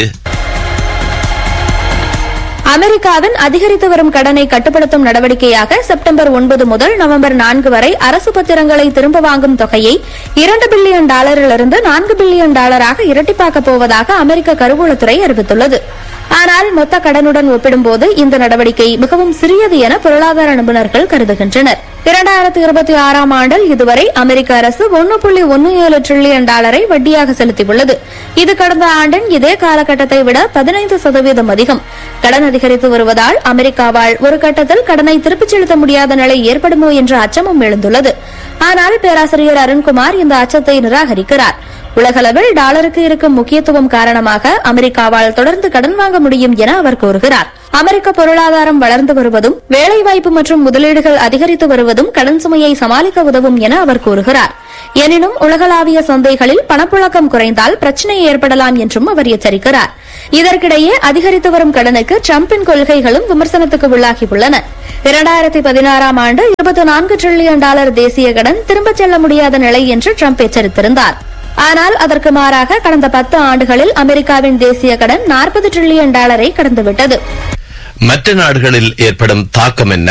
அமெரிக்காவின் அதிகரித்து வரும் கடனை கட்டுப்படுத்தும் நடவடிக்கையாக செப்டம்பர் ஒன்பது முதல் நவம்பர் நான்கு வரை அரசு பத்திரங்களை திரும்ப வாங்கும் தொகையை இரண்டு பில்லியன் டாலரிலிருந்து நான்கு பில்லியன் டாலராக இரட்டிப்பாக்கப் போவதாக அமெரிக்க கருவூலத்துறை அறிவித்துள்ளது ஆனால் மொத்த கடனுடன் ஒப்பிடும்போது இந்த நடவடிக்கை மிகவும் சிறியது என பொருளாதார நிபுணர்கள் கருதுகின்றனர் இரண்டாயிரத்தி இருபத்தி ஆறாம் ஆண்டில் இதுவரை அமெரிக்க அரசு ஒன்னு புள்ளி ஒன்னு ஏழு டிரில்லியன் டாலரை வட்டியாக செலுத்தியுள்ளது இது கடந்த ஆண்டின் இதே காலகட்டத்தை விட பதினைந்து சதவீதம் அதிகம் கடன் அதிகரித்து வருவதால் அமெரிக்காவால் ஒரு கட்டத்தில் கடனை திருப்பிச் செலுத்த முடியாத நிலை ஏற்படுமோ என்ற அச்சமும் எழுந்துள்ளது ஆனால் பேராசிரியர் அருண்குமார் இந்த அச்சத்தை நிராகரிக்கிறார் உலகளவில் டாலருக்கு இருக்கும் முக்கியத்துவம் காரணமாக அமெரிக்காவால் தொடர்ந்து கடன் வாங்க முடியும் என அவர் கூறுகிறார் அமெரிக்க பொருளாதாரம் வளர்ந்து வருவதும் வேலைவாய்ப்பு மற்றும் முதலீடுகள் அதிகரித்து வருவதும் கடன் சுமையை சமாளிக்க உதவும் என அவர் கூறுகிறார் எனினும் உலகளாவிய சந்தைகளில் பணப்புழக்கம் குறைந்தால் பிரச்சினை ஏற்படலாம் என்றும் அவர் எச்சரிக்கிறார் இதற்கிடையே அதிகரித்து வரும் கடனுக்கு டிரம்பின் கொள்கைகளும் விமர்சனத்துக்கு உள்ளாகியுள்ளன இரண்டாயிரத்தி பதினாறாம் ஆண்டு இருபத்தி நான்கு டிரில்லியன் டாலர் தேசிய கடன் திரும்பச் செல்ல முடியாத நிலை என்று டிரம்ப் எச்சரித்திருந்தார் ஆனால் அதற்கு மாறாக கடந்த பத்து ஆண்டுகளில் அமெரிக்காவின் தேசிய கடன் நாற்பது டிரில்லியன் டாலரை கடந்துவிட்டது மற்ற நாடுகளில் ஏற்படும் தாக்கம் என்ன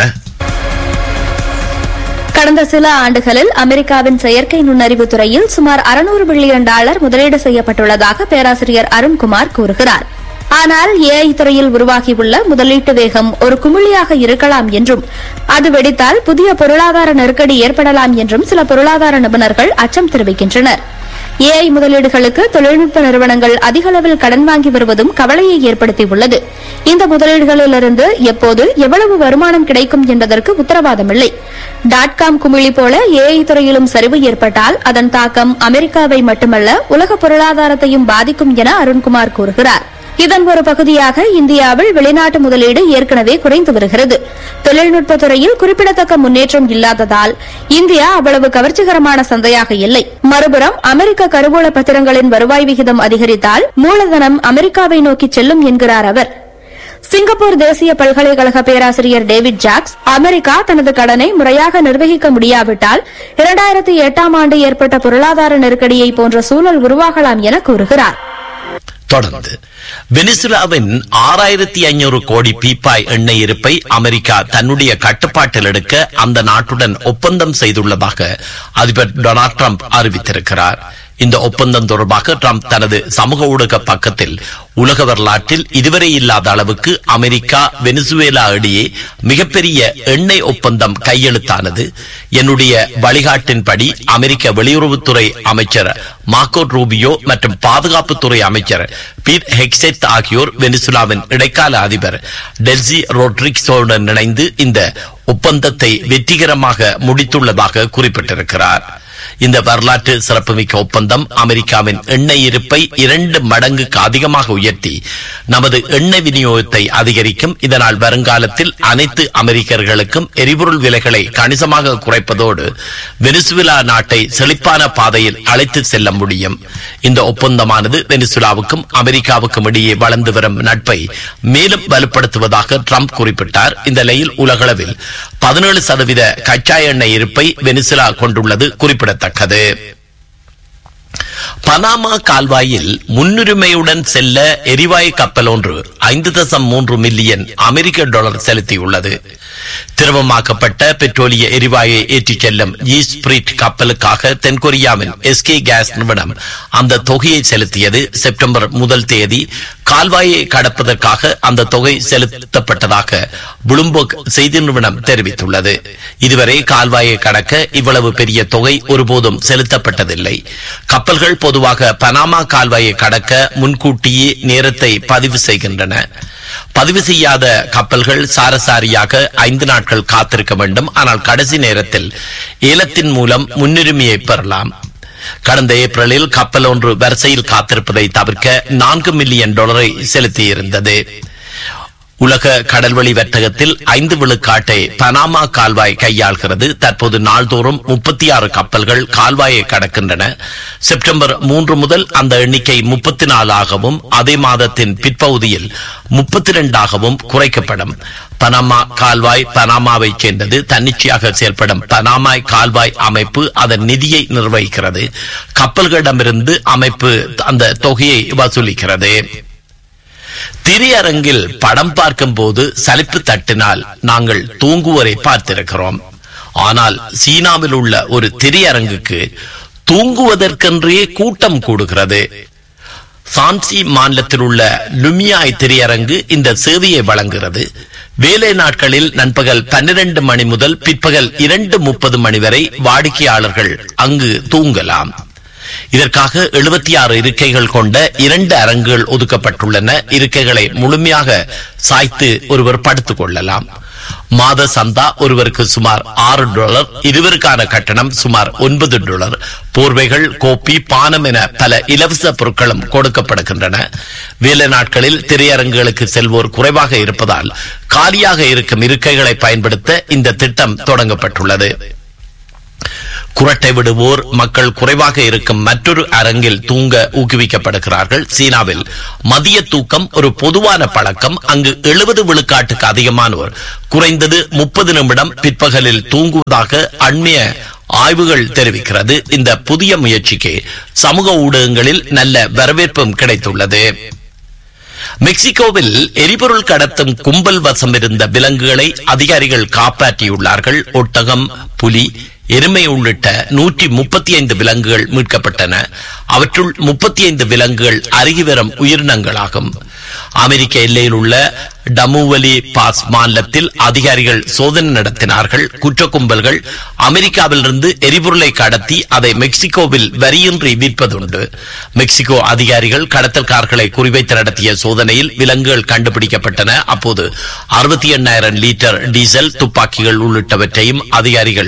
கடந்த சில ஆண்டுகளில் அமெரிக்காவின் செயற்கை நுண்ணறிவு துறையில் சுமார் அறுநூறு பில்லியன் டாலர் முதலீடு செய்யப்பட்டுள்ளதாக பேராசிரியர் அருண்குமார் கூறுகிறார் ஆனால் ஏஐ துறையில் உருவாகியுள்ள முதலீட்டு வேகம் ஒரு குமிழியாக இருக்கலாம் என்றும் அது வெடித்தால் புதிய பொருளாதார நெருக்கடி ஏற்படலாம் என்றும் சில பொருளாதார நிபுணர்கள் அச்சம் தெரிவிக்கின்றனர் ஏஐ முதலீடுகளுக்கு தொழில்நுட்ப நிறுவனங்கள் அதிக அளவில் கடன் வாங்கி வருவதும் கவலையை ஏற்படுத்தியுள்ளது இந்த முதலீடுகளிலிருந்து எப்போது எவ்வளவு வருமானம் கிடைக்கும் என்பதற்கு உத்தரவாதமில்லை டாட் காம் குமிழி போல ஏஐ துறையிலும் சரிவு ஏற்பட்டால் அதன் தாக்கம் அமெரிக்காவை மட்டுமல்ல உலக பொருளாதாரத்தையும் பாதிக்கும் என அருண்குமார் கூறுகிறார் இதன் ஒரு பகுதியாக இந்தியாவில் வெளிநாட்டு முதலீடு ஏற்கனவே குறைந்து வருகிறது தொழில்நுட்பத் துறையில் குறிப்பிடத்தக்க முன்னேற்றம் இல்லாததால் இந்தியா அவ்வளவு கவர்ச்சிகரமான சந்தையாக இல்லை மறுபுறம் அமெரிக்க கருவூல பத்திரங்களின் வருவாய் விகிதம் அதிகரித்தால் மூலதனம் அமெரிக்காவை நோக்கி செல்லும் என்கிறார் அவர் சிங்கப்பூர் தேசிய பல்கலைக்கழக பேராசிரியர் டேவிட் ஜாக்ஸ் அமெரிக்கா தனது கடனை முறையாக நிர்வகிக்க முடியாவிட்டால் இரண்டாயிரத்தி எட்டாம் ஆண்டு ஏற்பட்ட பொருளாதார நெருக்கடியை போன்ற சூழல் உருவாகலாம் என கூறுகிறார் தொடர்ந்து வெனிசுலாவின் ஆறாயிரத்தி ஐநூறு கோடி பீப்பாய் எண்ணெய் இருப்பை அமெரிக்கா தன்னுடைய கட்டுப்பாட்டில் எடுக்க அந்த நாட்டுடன் ஒப்பந்தம் செய்துள்ளதாக அதிபர் டொனால்ட் ட்ரம்ப் அறிவித்திருக்கிறார் இந்த ஒப்பந்தம் தொடர்பாக ட்ரம்ப் தனது சமூக ஊடக பக்கத்தில் உலக வரலாற்றில் இதுவரை இல்லாத அளவுக்கு அமெரிக்கா வெனிசுவேலா இடையே மிகப்பெரிய எண்ணெய் ஒப்பந்தம் கையெழுத்தானது என்னுடைய வழிகாட்டின்படி அமெரிக்க வெளியுறவுத்துறை அமைச்சர் மார்க்கோ ரூபியோ மற்றும் பாதுகாப்புத்துறை அமைச்சர் பீட் ஹெக்செட் ஆகியோர் வெனிசுலாவின் இடைக்கால அதிபர் டெல்சி ரோட்ரிக்ஸோடன் இணைந்து இந்த ஒப்பந்தத்தை வெற்றிகரமாக முடித்துள்ளதாக குறிப்பிட்டிருக்கிறார் இந்த வரலாற்று சிறப்புமிக்க ஒப்பந்தம் அமெரிக்காவின் எண்ணெய் இருப்பை இரண்டு மடங்குக்கு அதிகமாக உயர்த்தி நமது எண்ணெய் விநியோகத்தை அதிகரிக்கும் இதனால் வருங்காலத்தில் அனைத்து அமெரிக்கர்களுக்கும் எரிபொருள் விலைகளை கணிசமாக குறைப்பதோடு வெனிசுலா நாட்டை செழிப்பான பாதையில் அழைத்து செல்ல முடியும் இந்த ஒப்பந்தமானது வெனிசுலாவுக்கும் அமெரிக்காவுக்கும் இடையே வளர்ந்து வரும் நட்பை மேலும் வலுப்படுத்துவதாக ட்ரம்ப் குறிப்பிட்டார் இந்த நிலையில் உலகளவில் பதினேழு சதவீத கச்சா எண்ணெய் இருப்பை வெனிசுலா கொண்டுள்ளது குறிப்பிடத்தக்கது பனாமா கால்வாயில் முன்னுரிமையுடன் செல்ல எரிவாயு கப்பல் ஒன்று ஐந்து தசம் மூன்று மில்லியன் அமெரிக்க டாலர் செலுத்தியுள்ளது திரவமாக்கப்பட்ட பெட்ரோலிய எரிவாயை ஏற்றிச் செல்லும் ஈ ஸ்பிரிட் கப்பலுக்காக தென்கொரியாவின் எஸ்கே கேஸ் நிறுவனம் அந்த தொகையை செலுத்தியது செப்டம்பர் முதல் தேதி கால்வாயை கடப்பதற்காக அந்த தொகை செலுத்தப்பட்டதாக புளும்பர்க் செய்தி நிறுவனம் தெரிவித்துள்ளது இதுவரை கால்வாயை கடக்க இவ்வளவு பெரிய தொகை ஒருபோதும் செலுத்தப்பட்டதில்லை கப்பல்கள் பொதுவாக பனாமா கால்வாயை கடக்க முன்கூட்டியே நேரத்தை பதிவு செய்கின்றன பதிவு செய்யாத கப்பல்கள் சாரசாரியாக ஐந்து நாட்கள் காத்திருக்க வேண்டும் ஆனால் கடைசி நேரத்தில் ஏலத்தின் மூலம் முன்னுரிமையை பெறலாம் கடந்த ஏப்ரலில் கப்பல் ஒன்று வரிசையில் காத்திருப்பதை தவிர்க்க நான்கு மில்லியன் டாலரை செலுத்தியிருந்தது உலக கடல்வழி வர்த்தகத்தில் ஐந்து விழுக்காட்டை பனாமா கால்வாய் கையாள்கிறது தற்போது நாள்தோறும் முப்பத்தி ஆறு கப்பல்கள் கால்வாயை கடக்கின்றன செப்டம்பர் மூன்று முதல் அந்த எண்ணிக்கை முப்பத்தி நாலாகவும் அதே மாதத்தின் பிற்பகுதியில் முப்பத்தி இரண்டாகவும் குறைக்கப்படும் பனாமா கால்வாய் பனாமாவை சேர்ந்தது தன்னிச்சையாக செயல்படும் பனாமாய் கால்வாய் அமைப்பு அதன் நிதியை நிர்வகிக்கிறது கப்பல்களிடமிருந்து அமைப்பு அந்த தொகையை வசூலிக்கிறது திரையரங்கில் படம் பார்க்கும் போது சலிப்பு தட்டினால் நாங்கள் தூங்குவோரை பார்த்திருக்கிறோம் ஆனால் சீனாவில் உள்ள ஒரு திரையரங்குக்கு தூங்குவதற்கென்றே கூட்டம் கூடுகிறது சான்சி மாநிலத்தில் உள்ள லுமியாய் திரையரங்கு இந்த சேவையை வழங்குகிறது வேலை நாட்களில் நண்பகல் பன்னிரண்டு மணி முதல் பிற்பகல் இரண்டு முப்பது மணி வரை வாடிக்கையாளர்கள் அங்கு தூங்கலாம் இதற்காக எழுபத்தி ஆறு இருக்கைகள் கொண்ட இரண்டு அரங்குகள் ஒதுக்கப்பட்டுள்ளன இருக்கைகளை முழுமையாக சாய்த்து ஒருவர் படுத்துக் கொள்ளலாம் மாத சந்தா ஒருவருக்கு சுமார் ஆறு டாலர் இருவருக்கான கட்டணம் சுமார் ஒன்பது டாலர் போர்வைகள் கோப்பி பானம் என பல இலவச பொருட்களும் கொடுக்கப்படுகின்றன வேலை நாட்களில் திரையரங்குகளுக்கு செல்வோர் குறைவாக இருப்பதால் காலியாக இருக்கும் இருக்கைகளை பயன்படுத்த இந்த திட்டம் தொடங்கப்பட்டுள்ளது குரட்டை விடுவோர் மக்கள் குறைவாக இருக்கும் மற்றொரு அரங்கில் தூங்க ஊக்குவிக்கப்படுகிறார்கள் சீனாவில் மதிய தூக்கம் ஒரு பொதுவான பழக்கம் அங்கு எழுபது விழுக்காட்டுக்கு அதிகமானோர் குறைந்தது முப்பது நிமிடம் பிற்பகலில் தூங்குவதாக அண்மைய ஆய்வுகள் தெரிவிக்கிறது இந்த புதிய முயற்சிக்கு சமூக ஊடகங்களில் நல்ல வரவேற்பும் கிடைத்துள்ளது மெக்சிகோவில் எரிபொருள் கடத்தும் கும்பல் வசம் இருந்த விலங்குகளை அதிகாரிகள் காப்பாற்றியுள்ளார்கள் ஒட்டகம் புலி எருமை உள்ளிட்ட நூற்றி முப்பத்தி ஐந்து விலங்குகள் மீட்கப்பட்டன அவற்றுள் முப்பத்தி ஐந்து விலங்குகள் அருகி வரும் உயிரினங்களாகும் அமெரிக்க எல்லையில் உள்ள டமுவலி பாஸ் மாநிலத்தில் அதிகாரிகள் சோதனை நடத்தினார்கள் குற்ற கும்பல்கள் அமெரிக்காவிலிருந்து எரிபொருளை கடத்தி அதை மெக்சிகோவில் வரியின்றி விற்பதுண்டு மெக்சிகோ அதிகாரிகள் கடத்தல்காரர்களை குறிவைத்து நடத்திய சோதனையில் விலங்குகள் கண்டுபிடிக்கப்பட்டன அப்போது அறுபத்தி எண்ணாயிரம் லிட்டர் டீசல் துப்பாக்கிகள் உள்ளிட்டவற்றையும் அதிகாரிகள்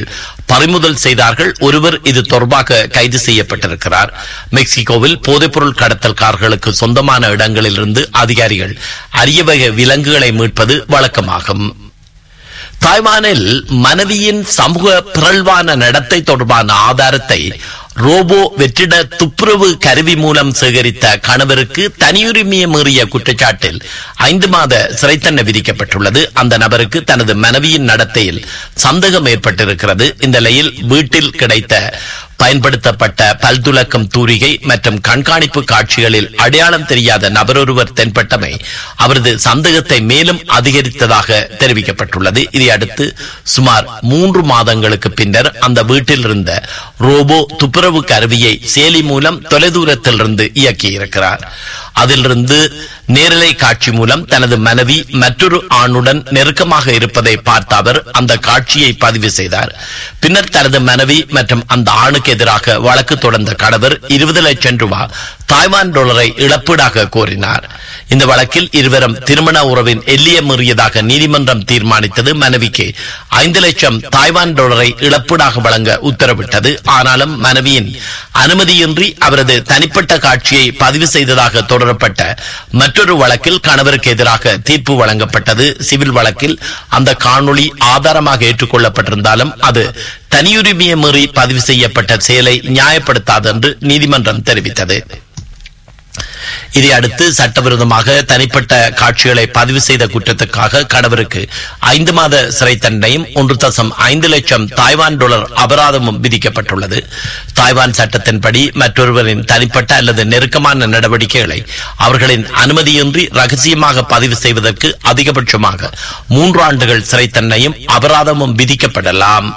பறிமுதல் செய்தார்கள் ஒருவர் இது தொடர்பாக கைது செய்யப்பட்டிருக்கிறார் மெக்சிகோவில் போதைப்பொருள் கடத்தல்காரர்களுக்கு சொந்தமான இடங்களிலிருந்து அதிகாரிகள் அரிய வகை விலங்குகளை மீட்பது வழக்கமாகும் தாய்வானில் மனைவியின் சமூக பிறழ்வான நடத்தை தொடர்பான ஆதாரத்தை ரோபோ வெற்றிட துப்புரவு கருவி மூலம் சேகரித்த கணவருக்கு தனியுரிமையை மீறிய குற்றச்சாட்டில் ஐந்து மாத சிறை தண்டனை விதிக்கப்பட்டுள்ளது அந்த நபருக்கு தனது மனைவியின் நடத்தையில் சந்தேகம் ஏற்பட்டிருக்கிறது இந்த நிலையில் வீட்டில் கிடைத்த பயன்படுத்தப்பட்ட பல்துலக்கம் தூரிகை மற்றும் கண்காணிப்பு காட்சிகளில் அடையாளம் தெரியாத நபரொருவர் தென்பட்டமை அவரது சந்தேகத்தை மேலும் அதிகரித்ததாக தெரிவிக்கப்பட்டுள்ளது இதையடுத்து சுமார் மூன்று மாதங்களுக்கு பின்னர் அந்த வீட்டில் இருந்த ரோபோ துப்புரவு கருவியை செயலி மூலம் தொலைதூரத்திலிருந்து இயக்கியிருக்கிறார் அதிலிருந்து நேரலை காட்சி மூலம் தனது மனைவி மற்றொரு ஆணுடன் நெருக்கமாக இருப்பதை பார்த்த அவர் அந்த காட்சியை பதிவு செய்தார் பின்னர் தனது மனைவி மற்றும் அந்த ஆணுக்கு எதிராக வழக்கு தொடர்ந்த கணவர் இருபது லட்சம் ரூபாய் தாய்வான் டாலரை இழப்பீடாக கோரினார் இந்த வழக்கில் இருவரும் திருமண உறவின் எல்லையை மீறியதாக நீதிமன்றம் தீர்மானித்தது மனைவிக்கு ஐந்து லட்சம் தாய்வான் டாலரை இழப்பீடாக வழங்க உத்தரவிட்டது ஆனாலும் மனைவியின் அனுமதியின்றி அவரது தனிப்பட்ட காட்சியை பதிவு செய்ததாக தொடரப்பட்ட மற்றொரு வழக்கில் கணவருக்கு எதிராக தீர்ப்பு வழங்கப்பட்டது சிவில் வழக்கில் அந்த காணொளி ஆதாரமாக ஏற்றுக்கொள்ளப்பட்டிருந்தாலும் அது தனியுரிமையை மீறி பதிவு செய்யப்பட்ட செயலை நியாயப்படுத்தாது என்று நீதிமன்றம் தெரிவித்தது இதையடுத்து சட்டவிரோதமாக தனிப்பட்ட காட்சிகளை பதிவு செய்த குற்றத்துக்காக கணவருக்கு ஐந்து மாத சிறை தண்டனையும் ஒன்று தசம் ஐந்து லட்சம் தாய்வான் டாலர் அபராதமும் விதிக்கப்பட்டுள்ளது தாய்வான் சட்டத்தின்படி மற்றொருவரின் தனிப்பட்ட அல்லது நெருக்கமான நடவடிக்கைகளை அவர்களின் அனுமதியின்றி ரகசியமாக பதிவு செய்வதற்கு அதிகபட்சமாக மூன்று ஆண்டுகள் சிறை தண்டனையும் அபராதமும் விதிக்கப்படலாம்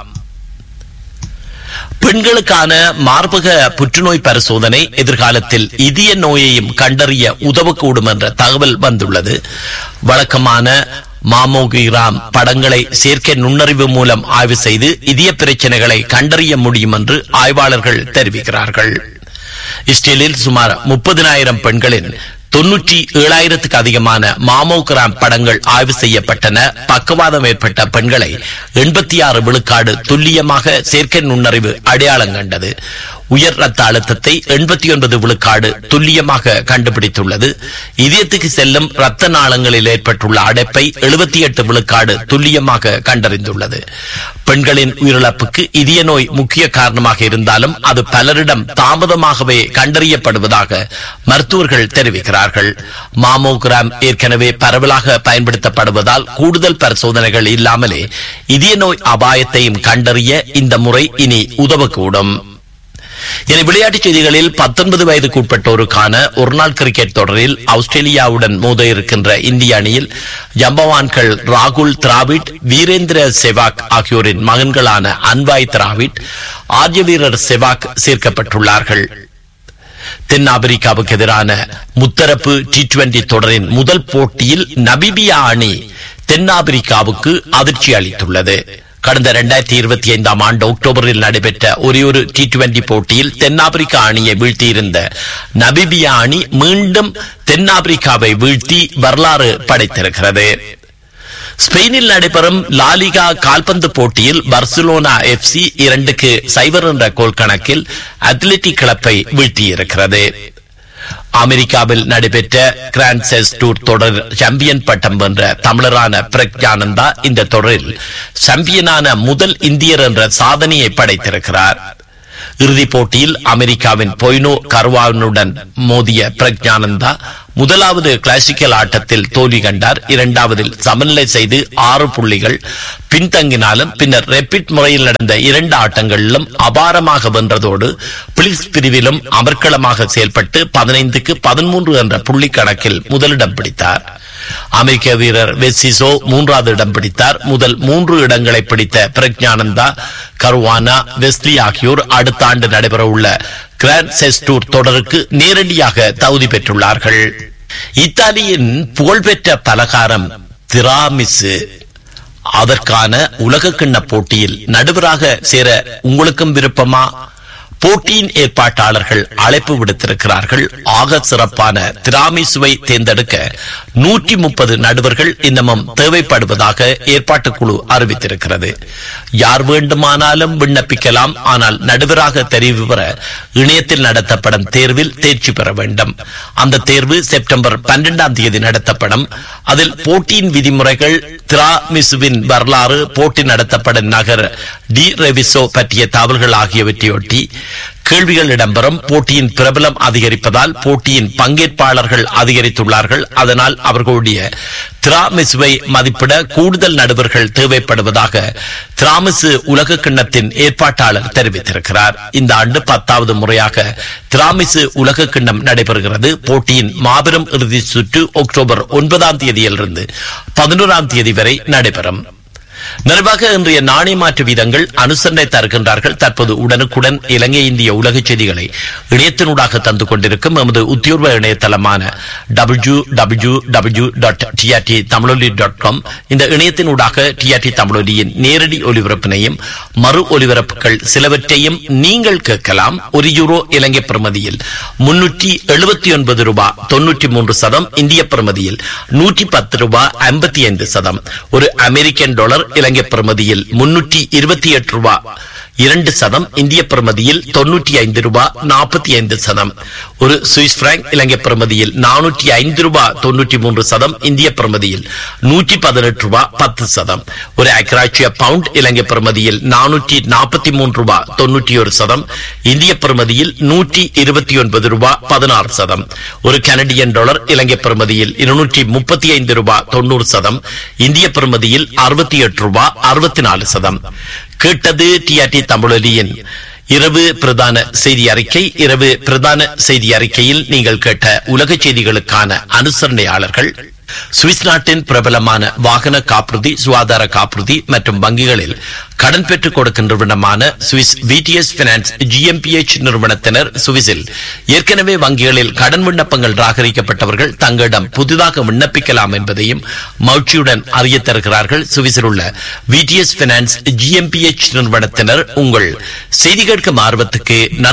பெண்களுக்கான மார்பக புற்றுநோய் பரிசோதனை எதிர்காலத்தில் இதய நோயையும் கண்டறிய உதவக்கூடும் என்ற தகவல் வந்துள்ளது வழக்கமான மாமோகிராம் படங்களை செயற்கை நுண்ணறிவு மூலம் ஆய்வு செய்து இதய பிரச்சனைகளை கண்டறிய முடியும் என்று ஆய்வாளர்கள் தெரிவிக்கிறார்கள் இஸ்ரேலில் சுமார் முப்பதினாயிரம் பெண்களின் தொன்னூற்றி ஏழாயிரத்துக்கு அதிகமான மாமோகிராம் படங்கள் ஆய்வு செய்யப்பட்டன பக்கவாதம் ஏற்பட்ட பெண்களை எண்பத்தி ஆறு விழுக்காடு துல்லியமாக செயற்கை நுண்ணறிவு அடையாளம் கண்டது உயர் ரத்த அழுத்தத்தை எண்பத்தி ஒன்பது விழுக்காடு துல்லியமாக கண்டுபிடித்துள்ளது இதயத்துக்கு செல்லும் ரத்த நாளங்களில் ஏற்பட்டுள்ள அடைப்பை எழுபத்தி எட்டு விழுக்காடு துல்லியமாக கண்டறிந்துள்ளது பெண்களின் உயிரிழப்புக்கு இதய நோய் முக்கிய காரணமாக இருந்தாலும் அது பலரிடம் தாமதமாகவே கண்டறியப்படுவதாக மருத்துவர்கள் தெரிவிக்கிறார்கள் மாமோகிராம் ஏற்கனவே பரவலாக பயன்படுத்தப்படுவதால் கூடுதல் பரிசோதனைகள் இல்லாமலே இதய நோய் அபாயத்தையும் கண்டறிய இந்த முறை இனி உதவக்கூடும் இனி விளையாட்டுச் செய்திகளில் பத்தொன்பது வயதுக்கு உட்பட்டோருக்கான ஒருநாள் கிரிக்கெட் தொடரில் ஆஸ்திரேலியாவுடன் மோத இருக்கின்ற இந்திய அணியில் ஜம்பவான்கள் ராகுல் திராவிட் வீரேந்திர செவாக் ஆகியோரின் மகன்களான அன்வாய் திராவிட் ஆர்ய வீரர் செவாக் சேர்க்கப்பட்டுள்ளார்கள் தென்னாப்பிரிக்காவுக்கு எதிரான முத்தரப்பு டி டுவெண்டி தொடரின் முதல் போட்டியில் நபிபியா அணி தென்னாப்பிரிக்காவுக்கு அதிர்ச்சி அளித்துள்ளது கடந்த இரண்டாயிரத்தி இருபத்தி ஐந்தாம் ஆண்டு அக்டோபரில் நடைபெற்ற ஒரே ஒரு டி டுவெண்டி போட்டியில் தென்னாப்பிரிக்கா அணியை வீழ்த்தியிருந்த நபிபியா அணி மீண்டும் தென்னாப்பிரிக்காவை வீழ்த்தி வரலாறு படைத்திருக்கிறது ஸ்பெயினில் நடைபெறும் லாலிகா கால்பந்து போட்டியில் பர்சிலோனா எஃப்சி இரண்டுக்கு சைபர் என்ற கோல் கணக்கில் அத்லெட்டிக் கிளப்பை வீழ்த்தியிருக்கிறது அமெரிக்காவில் நடைபெற்ற கிராண்ட் செஸ் டூர் தொடர் சாம்பியன் பட்டம் வென்ற தமிழரான பிரக்ஞானந்தா இந்த தொடரில் சாம்பியனான முதல் இந்தியர் என்ற சாதனையை படைத்திருக்கிறார் இறுதிப் போட்டியில் அமெரிக்காவின் பொய்னோ கர்வானுடன் மோதிய பிரக்ஞானந்தா முதலாவது கிளாசிக்கல் ஆட்டத்தில் தோல்வி கண்டார் இரண்டாவதில் சமநிலை செய்து ஆறு புள்ளிகள் பின்தங்கினாலும் பின்னர் ரெப்பிட் முறையில் நடந்த இரண்டு ஆட்டங்களிலும் அபாரமாக வென்றதோடு பிளிஸ் பிரிவிலும் அமர்க்களமாக செயல்பட்டு பதினைந்துக்கு பதிமூன்று என்ற புள்ளி கணக்கில் முதலிடம் பிடித்தார் அமெரிக்க வீரர் வெசிசோ மூன்றாவது இடம் பிடித்தார் முதல் மூன்று இடங்களை பிடித்த பிரக்ஞானந்தா கருவானா வெஸ்லி ஆகியோர் அடுத்த ஆண்டு நடைபெறவுள்ள கிராண்ட் செஸ் டூர் தொடருக்கு நேரடியாக தகுதி பெற்றுள்ளார்கள் இத்தாலியின் புகழ்பெற்ற பலகாரம் திராமிசு அதற்கான உலக கிண்ண போட்டியில் நடுவராக சேர உங்களுக்கும் விருப்பமா போட்டியின் ஏற்பாட்டாளர்கள் அழைப்பு விடுத்திருக்கிறார்கள் ஆக சிறப்பான திராமிசுவை தேர்ந்தெடுக்க நூற்றி முப்பது நடுவர்கள் இன்னமும் தேவைப்படுவதாக ஏற்பாட்டுக் குழு அறிவித்திருக்கிறது யார் வேண்டுமானாலும் விண்ணப்பிக்கலாம் ஆனால் நடுவராக தெரிவு பெற இணையத்தில் நடத்தப்படும் தேர்வில் தேர்ச்சி பெற வேண்டும் அந்த தேர்வு செப்டம்பர் பன்னிரெண்டாம் தேதி நடத்தப்படும் அதில் போட்டியின் விதிமுறைகள் திராமிசுவின் வரலாறு போட்டி நடத்தப்படும் நகர் டி ரெவிசோ பற்றிய தகவல்கள் ஆகியவற்றையொட்டி கேள்விகள் இடம்பெறும் போட்டியின் பிரபலம் அதிகரிப்பதால் போட்டியின் பங்கேற்பாளர்கள் அதிகரித்துள்ளார்கள் அதனால் அவர்களுடைய திராமிசுவை மதிப்பிட கூடுதல் நடுவர்கள் தேவைப்படுவதாக திராமிசு உலக கிண்ணத்தின் ஏற்பாட்டாளர் தெரிவித்திருக்கிறார் இந்த ஆண்டு பத்தாவது முறையாக திராமிசு உலக கிண்ணம் நடைபெறுகிறது போட்டியின் மாபெரும் இறுதி சுற்று அக்டோபர் ஒன்பதாம் தேதியிலிருந்து பதினோராம் தேதி வரை நடைபெறும் நிறைவாக இன்றைய நாணய மாற்று வீதங்கள் அனுசரணை தருகின்றார்கள் தற்போது உடனுக்குடன் இலங்கை இந்திய உலக செய்திகளை இணையத்தினூடாக தந்து கொண்டிருக்கும் எமது உத்தியோர்வ இணையதளமான W W W dot TRT Tamiloli dot com இந்த இணையத்தினூடாக டிஆர்டி தமிழொலியின் நேரடி ஒலிபரப்பினையும் மறு ஒலிபரப்புகள் சிலவற்றையும் நீங்கள் கேட்கலாம் ஒரு யூரோ இலங்கை பிரமதியில் முன்னூற்றி எழுபத்தி ஒன்பது ரூபாய் தொன்னூற்றி மூன்று சதம் இந்திய பிரமதியில் நூற்றி பத்து ரூபாய் ஐம்பத்தி ஐந்து சதம் ஒரு அமெரிக்கன் டாலர் இலங்கை பிரமதியில் முன்னூற்றி இருபத்தி எட்டு ரூபாய் இரண்டு சதம் இந்திய பிரமதியில் தொன்னூற்றி ஐந்து ரூபாய் நாற்பத்தி ஐந்து சதம் ஒரு சுவிஸ் பிராங்க் இலங்கை பிரமதியில் நானூற்றி ஐந்து ரூபாய் தொன்னூற்றி மூன்று சதம் இந்திய பிரமதியில் நூற்றி பதினெட்டு ரூபாய் பத்து சதம் ஒரு அக்ராட்சிய பவுண்ட் இலங்கை பிரமதியில் நானூற்றி நாற்பத்தி மூன்று ரூபாய் தொன்னூற்றி ஒரு சதம் இந்திய பிரமதியில் நூற்றி இருபத்தி ஒன்பது ரூபாய் பதினாறு சதம் ஒரு கனடியன் டாலர் இலங்கை பிரமதியில் இருநூற்றி முப்பத்தி ஐந்து ரூபாய் தொண்ணூறு சதம் இந்திய பிரமதியில் அறுபத்தி எட்டு ரூபாய் அறுபத்தி நாலு சதம் கேட்டது டிஆர்டி தமிழொலியின் இரவு பிரதான செய்தி அறிக்கை இரவு பிரதான செய்தி அறிக்கையில் நீங்கள் கேட்ட உலக செய்திகளுக்கான அனுசரணையாளர்கள் சுவிஸ் நாட்டின் பிரபலமான வாகன காப்புறுதி சுகாதார காப்புறுதி மற்றும் வங்கிகளில் கடன் பெற்றுக் கொடுக்கின்ற விடமான சுவிஸ் விடிஎஸ் பினான்ஸ் ஜிஎம்பிஎச் நிறுவனத்தினர் சுவிஸில் ஏற்கனவே வங்கிகளில் கடன் விண்ணப்பங்கள் ராகரிக்கப்பட்டவர்கள் தங்களிடம் புதிதாக விண்ணப்பிக்கலாம் என்பதையும் மகிழ்ச்சியுடன் அறிய தருகிறார்கள் சுவிஸில் உள்ள விடிஎஸ் பினான்ஸ் ஜிஎம்பிஎச் நிறுவனத்தினர் உங்கள் செய்தி கேட்கும் ஆர்வத்துக்கு நன்றி